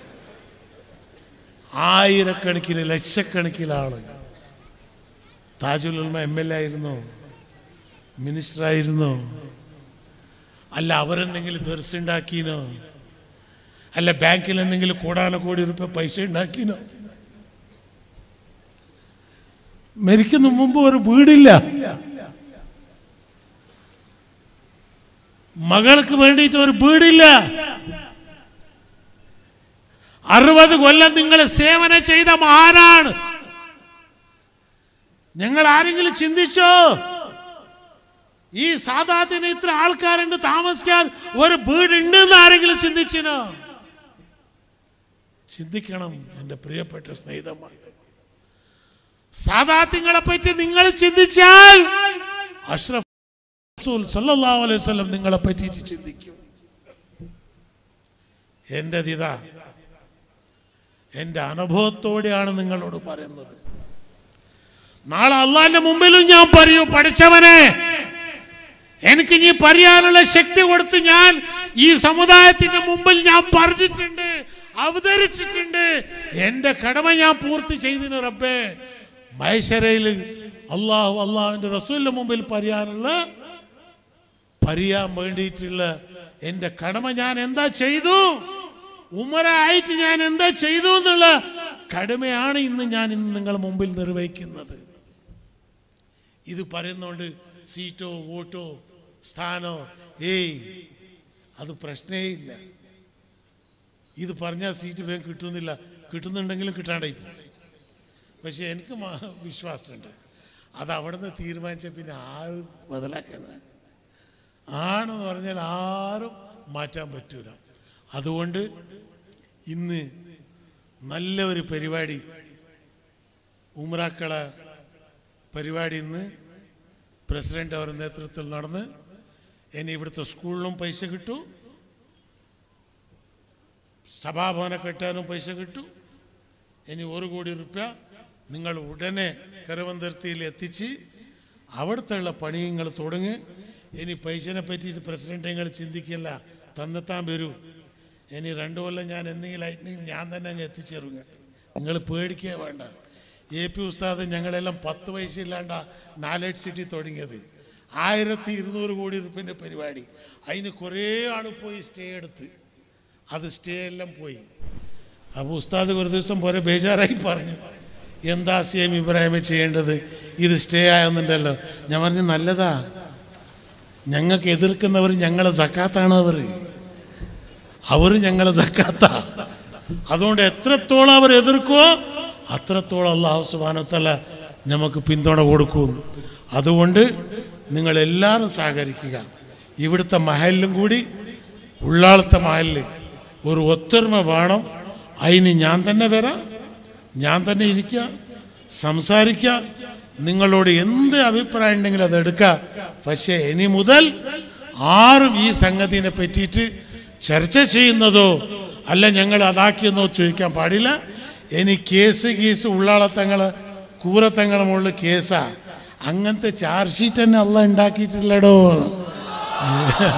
ആയിരക്കണക്കിന് ലക്ഷക്കണക്കിന് ആള് Tajul Ulama M L A ആയിരുന്നോ മിനിസ്റ്റർ ആയിരുന്നോ അല്ല അവരെന്തെങ്കിലും ദർശ ഉണ്ടാക്കീനോ അല്ല ബാങ്കിൽ എന്തെങ്കിലും കോടാന കോടി റുപ്യ പൈസ ഉണ്ടാക്കീനോ മരിക്കുന്ന മുമ്പ് ഒരു വീടില്ല മകൾക്ക് വേണ്ടിയിട്ട് ഒരു വീടില്ല അറുപത് കൊല്ലം നിങ്ങൾ സേവനം ചെയ്ത മഹാനാണ് ഞങ്ങൾ ആരെങ്കിലും ചിന്തിച്ചോ ഈ സാധാരണ ഇത്ര ആൾക്കാരുണ്ട് താമസിക്കാൻ ഒരു വീടുണ്ട് എന്ന് ആരെങ്കിലും ചിന്തിച്ചിനോ ചിന്തിക്കണം എൻ്റെ പ്രിയപ്പെട്ട സ്നേഹിതന്മാർ സാധാത്യങ്ങളെ പറ്റി നിങ്ങൾ ചിന്തിച്ചാൽ അഷ്റഫ് റസൂൽ സല്ലല്ലാഹു അലൈഹി വസല്ലം നിങ്ങളെ പറ്റിയിട്ട് ചിന്തിക്കും എൻ്റെ ഇതാ എൻ്റെ അനുഭവത്തോടെയാണ് നിങ്ങളോട് പറയുന്നത് നാളെ അള്ളാന്റെ മുമ്പിലും ഞാൻ പറയൂ പഠിച്ചവനെ എനിക്ക് ഇനി പറയാനുള്ള ശക്തി കൊടുത്ത് ഞാൻ ഈ സമുദായത്തിന്റെ മുമ്പിൽ ഞാൻ പറഞ്ഞിട്ടുണ്ട് അവതരിച്ചിട്ടുണ്ട് എന്റെ കടമ ഞാൻ പൂർത്തി ചെയ്തിന് റബ്ബേ മൈശരയിൽ അള്ളാഹു അള്ളാഹുവിന്റെ റസൂലിന്റെ മുമ്പിൽ പറയാനുള്ള പറയാൻ വേണ്ടിയിട്ടുള്ള എന്റെ കടമ ഞാൻ എന്താ ചെയ്തു ഉമരായിട്ട് ഞാൻ എന്താ ചെയ്തു എന്നുള്ള കടമയാണ് ഇന്ന് ഞാൻ ഇന്ന് നിങ്ങളുടെ മുമ്പിൽ നിർവഹിക്കുന്നത് ഇത് പറയുന്നോണ്ട് സീറ്റോ വോട്ടോ സ്ഥാനോ ഏയ് അത് പ്രശ്നേ ഇല്ല ഇത് പറഞ്ഞാൽ സീറ്റ് വേഗം കിട്ടുന്നില്ല കിട്ടുന്നുണ്ടെങ്കിലും കിട്ടാണ്ടായി പോകും പക്ഷെ എനിക്ക് മാ- വിശ്വാസമുണ്ട് അത് അവിടെ നിന്ന് തീരുമാനിച്ച പിന്നെ ആരും ബദലാക്കാനാണ് ആണെന്ന് പറഞ്ഞാൽ ആരും മാറ്റാൻ പറ്റൂല അതുകൊണ്ട് ഇന്ന് നല്ല ഒരു പരിപാടി ഉമ്രാക്കള പരിപാടി ഇന്ന് പ്രസിഡന്റ് അവരുടെ നേതൃത്വത്തിൽ നടന്ന് ഇനി ഇവിടുത്തെ സ്കൂളിലും പൈസ കിട്ടും സഭാഭവന കെട്ടാനും പൈസ കിട്ടും ഇനി ഒരു കോടി റുപ്യ നിങ്ങൾ ഉടനെ കരവന്തിർത്തിയിൽ എത്തിച്ച് അവിടുത്തെ പണി നിങ്ങൾ തുടങ്ങി ഇനി പൈസനെ പറ്റിയിട്ട് പ്രസിഡന്റ് നിങ്ങൾ ചിന്തിക്കില്ല തന്നെത്താൻ വരൂ ഇനി രണ്ടു കൊല്ലം ഞാൻ എന്തെങ്കിലും ആയിട്ടുണ്ടെങ്കിൽ ഞാൻ തന്നെ അങ്ങ് എത്തിച്ചേരുങ്ങ നിങ്ങൾ പേടിക്കുക വേണ്ട എ പി ഉസ്താദ് ഞങ്ങളെല്ലാം പത്ത് പൈസ ഇല്ലാണ്ട നാലൈറ്റ് സിറ്റി തുടങ്ങിയത് ആയിരത്തി ഇരുന്നൂറ് കോടി റുപ്യൻ്റെ പരിപാടി അതിന് കുറേ ആൾ പോയി സ്റ്റേ എടുത്ത് അത് സ്റ്റേ എല്ലാം പോയി അപ്പോൾ ഉസ്താദ് ഒരു ദിവസം പോലെ ബേജാറായി പറഞ്ഞു എന്താ സി എം ഇബ്രാഹിമെ ചെയ്യേണ്ടത് ഇത് സ്റ്റേ ആയെന്നുണ്ടല്ലോ ഞാൻ പറഞ്ഞു നല്ലതാ ഞങ്ങൾക്ക് എതിർക്കുന്നവർ ഞങ്ങളെ സക്കാത്താണ് അവർ അവർ ഞങ്ങളെ സക്കാത്ത അതുകൊണ്ട് എത്രത്തോളം അവർ എതിർക്കുമോ അത്രത്തോളം അള്ളാഹു സുബാനത്തല നമുക്ക് പിന്തുണ കൊടുക്കും അതുകൊണ്ട് നിങ്ങളെല്ലാവരും സഹകരിക്കുക ഇവിടുത്തെ മഹലിലും കൂടി ഉള്ളാളത്തെ മഹലിൽ ഒരു ഒത്തൊരുമ വേണം അതിന് ഞാൻ തന്നെ വരാം ഞാൻ തന്നെ ഇരിക്കുക സംസാരിക്കുക നിങ്ങളോട് എന്ത് അഭിപ്രായം ഉണ്ടെങ്കിലും അത് എടുക്കുക പക്ഷേ ഇനി മുതൽ ആരും ഈ സംഗതിനെ പറ്റിയിട്ട് ചർച്ച ചെയ്യുന്നതോ അല്ല ഞങ്ങൾ അതാക്കിയെന്നോ ചോദിക്കാൻ പാടില്ല ഇനി കേസ് കേസ് ഉള്ളാളത്തങ്ങള് കൂറത്തങ്ങളെ മുകളിൽ കേസാ അങ്ങനത്തെ ചാർജ് ഷീറ്റ് തന്നെ അല്ല ഉണ്ടാക്കിയിട്ടില്ലടോ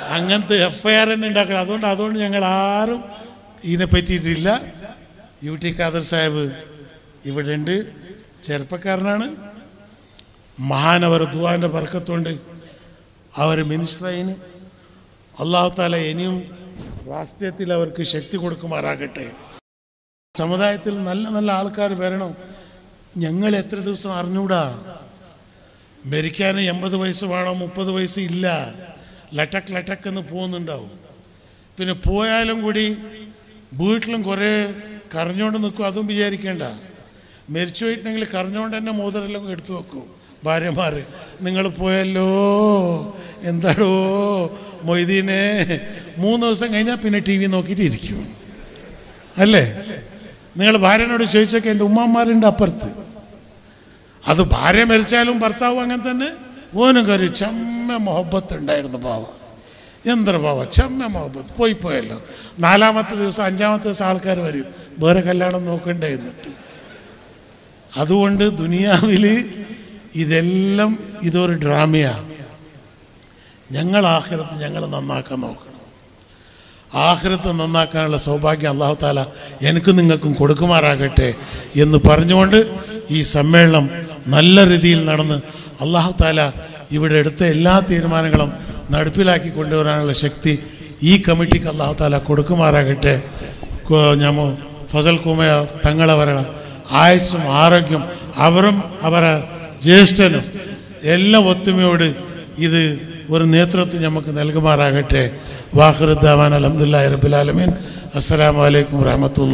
അങ്ങനത്തെ എഫ് ഐ ആർ തന്നെ ഉണ്ടാക്കണം അതുകൊണ്ട് അതുകൊണ്ട് ഞങ്ങൾ ആരും ഇതിനെ പറ്റിയിട്ടില്ല യു ടി ഖാദർ സാഹിബ് ഇവിടെ ഉണ്ട് ചെറുപ്പക്കാരനാണ് മഹാനവർ ദുവാൻ്റെ ബർക്കത്തുണ്ട് അവർ മിനിസ്റ്ററായിന് അള്ളാഹു താല ഇനിയും രാഷ്ട്രീയത്തിൽ അവർക്ക് ശക്തി കൊടുക്കുമാറാകട്ടെ സമുദായത്തിൽ നല്ല നല്ല ആൾക്കാർ വരണം ഞങ്ങൾ എത്ര ദിവസം അറിഞ്ഞൂടാ മരിക്കാൻ എൺപത് വയസ്സ് വേണം മുപ്പത് വയസ്സ് ഇല്ല ലട്ടക്ക് ലട്ടക്ക് എന്ന് പോകുന്നുണ്ടാവും പിന്നെ പോയാലും കൂടി വീട്ടിലും കുറേ കരഞ്ഞുകൊണ്ട് നിൽക്കും അതും വിചാരിക്കേണ്ട മരിച്ചു പോയിട്ടുണ്ടെങ്കിൽ കരഞ്ഞുകൊണ്ട് തന്നെ മോതിരെല്ലാം എടുത്തു വെക്കും ഭാര്യമാർ നിങ്ങൾ പോയല്ലോ എന്താടോ മൊയ്തീനെ മൂന്ന് ദിവസം കഴിഞ്ഞാൽ പിന്നെ ടി വി നോക്കിയിട്ട് ഇരിക്കും അല്ലേ നിങ്ങൾ ഭാര്യനോട് ചോദിച്ചൊക്കെ എൻ്റെ ഉമ്മമാരുണ്ട് അപ്പുറത്ത് അത് ഭാര്യ മരിച്ചാലും ഭർത്താവും അങ്ങനെ തന്നെ ഓനും കയറി ചെമ്മ മൊഹബത്ത് ഉണ്ടായിരുന്നു പാവ എന്തൊരു പാവ ചെമ്മ മൊഹബത്ത് പോയി പോയല്ലോ നാലാമത്തെ ദിവസം അഞ്ചാമത്തെ ദിവസം ആൾക്കാർ വരും വേറെ കല്യാണം നോക്കണ്ടേ എന്നിട്ട് അതുകൊണ്ട് ദുനിയാവിൽ ഇതെല്ലാം ഇതൊരു ഡ്രാമയാണ് ഞങ്ങൾ ആഖിരത്ത് ഞങ്ങൾ നന്നാക്കാൻ നോക്കണം ആഖിരത്ത് നന്നാക്കാനുള്ള സൗഭാഗ്യം അള്ളാഹു താല എനിക്കും നിങ്ങൾക്കും കൊടുക്കുമാറാകട്ടെ എന്ന് പറഞ്ഞുകൊണ്ട് ഈ സമ്മേളനം നല്ല രീതിയിൽ നടന്ന് അള്ളാഹു താല ഇവിടെ എടുത്ത എല്ലാ തീരുമാനങ്ങളും നടപ്പിലാക്കി കൊണ്ടുവരാനുള്ള ശക്തി ഈ കമ്മിറ്റിക്ക് അള്ളാഹു താല കൊടുക്കുമാറാകട്ടെ ഞാൻ ഫസൽ കുമയ തങ്ങളവരുടെ ആയുസ്സും ആരോഗ്യം അവരും അവരെ ജ്യേഷ്ഠനും എല്ലാ ഒത്തുമയോട് ഇത് ഒരു നേതൃത്വം നമുക്ക് നൽകുമാറാകട്ടെ വാഹൃദ്ദാൻ അലഹമുല്ലാ റബുലാലമീൻ അസ്സലാമലൈക്കും വാഹമത്തുള്ള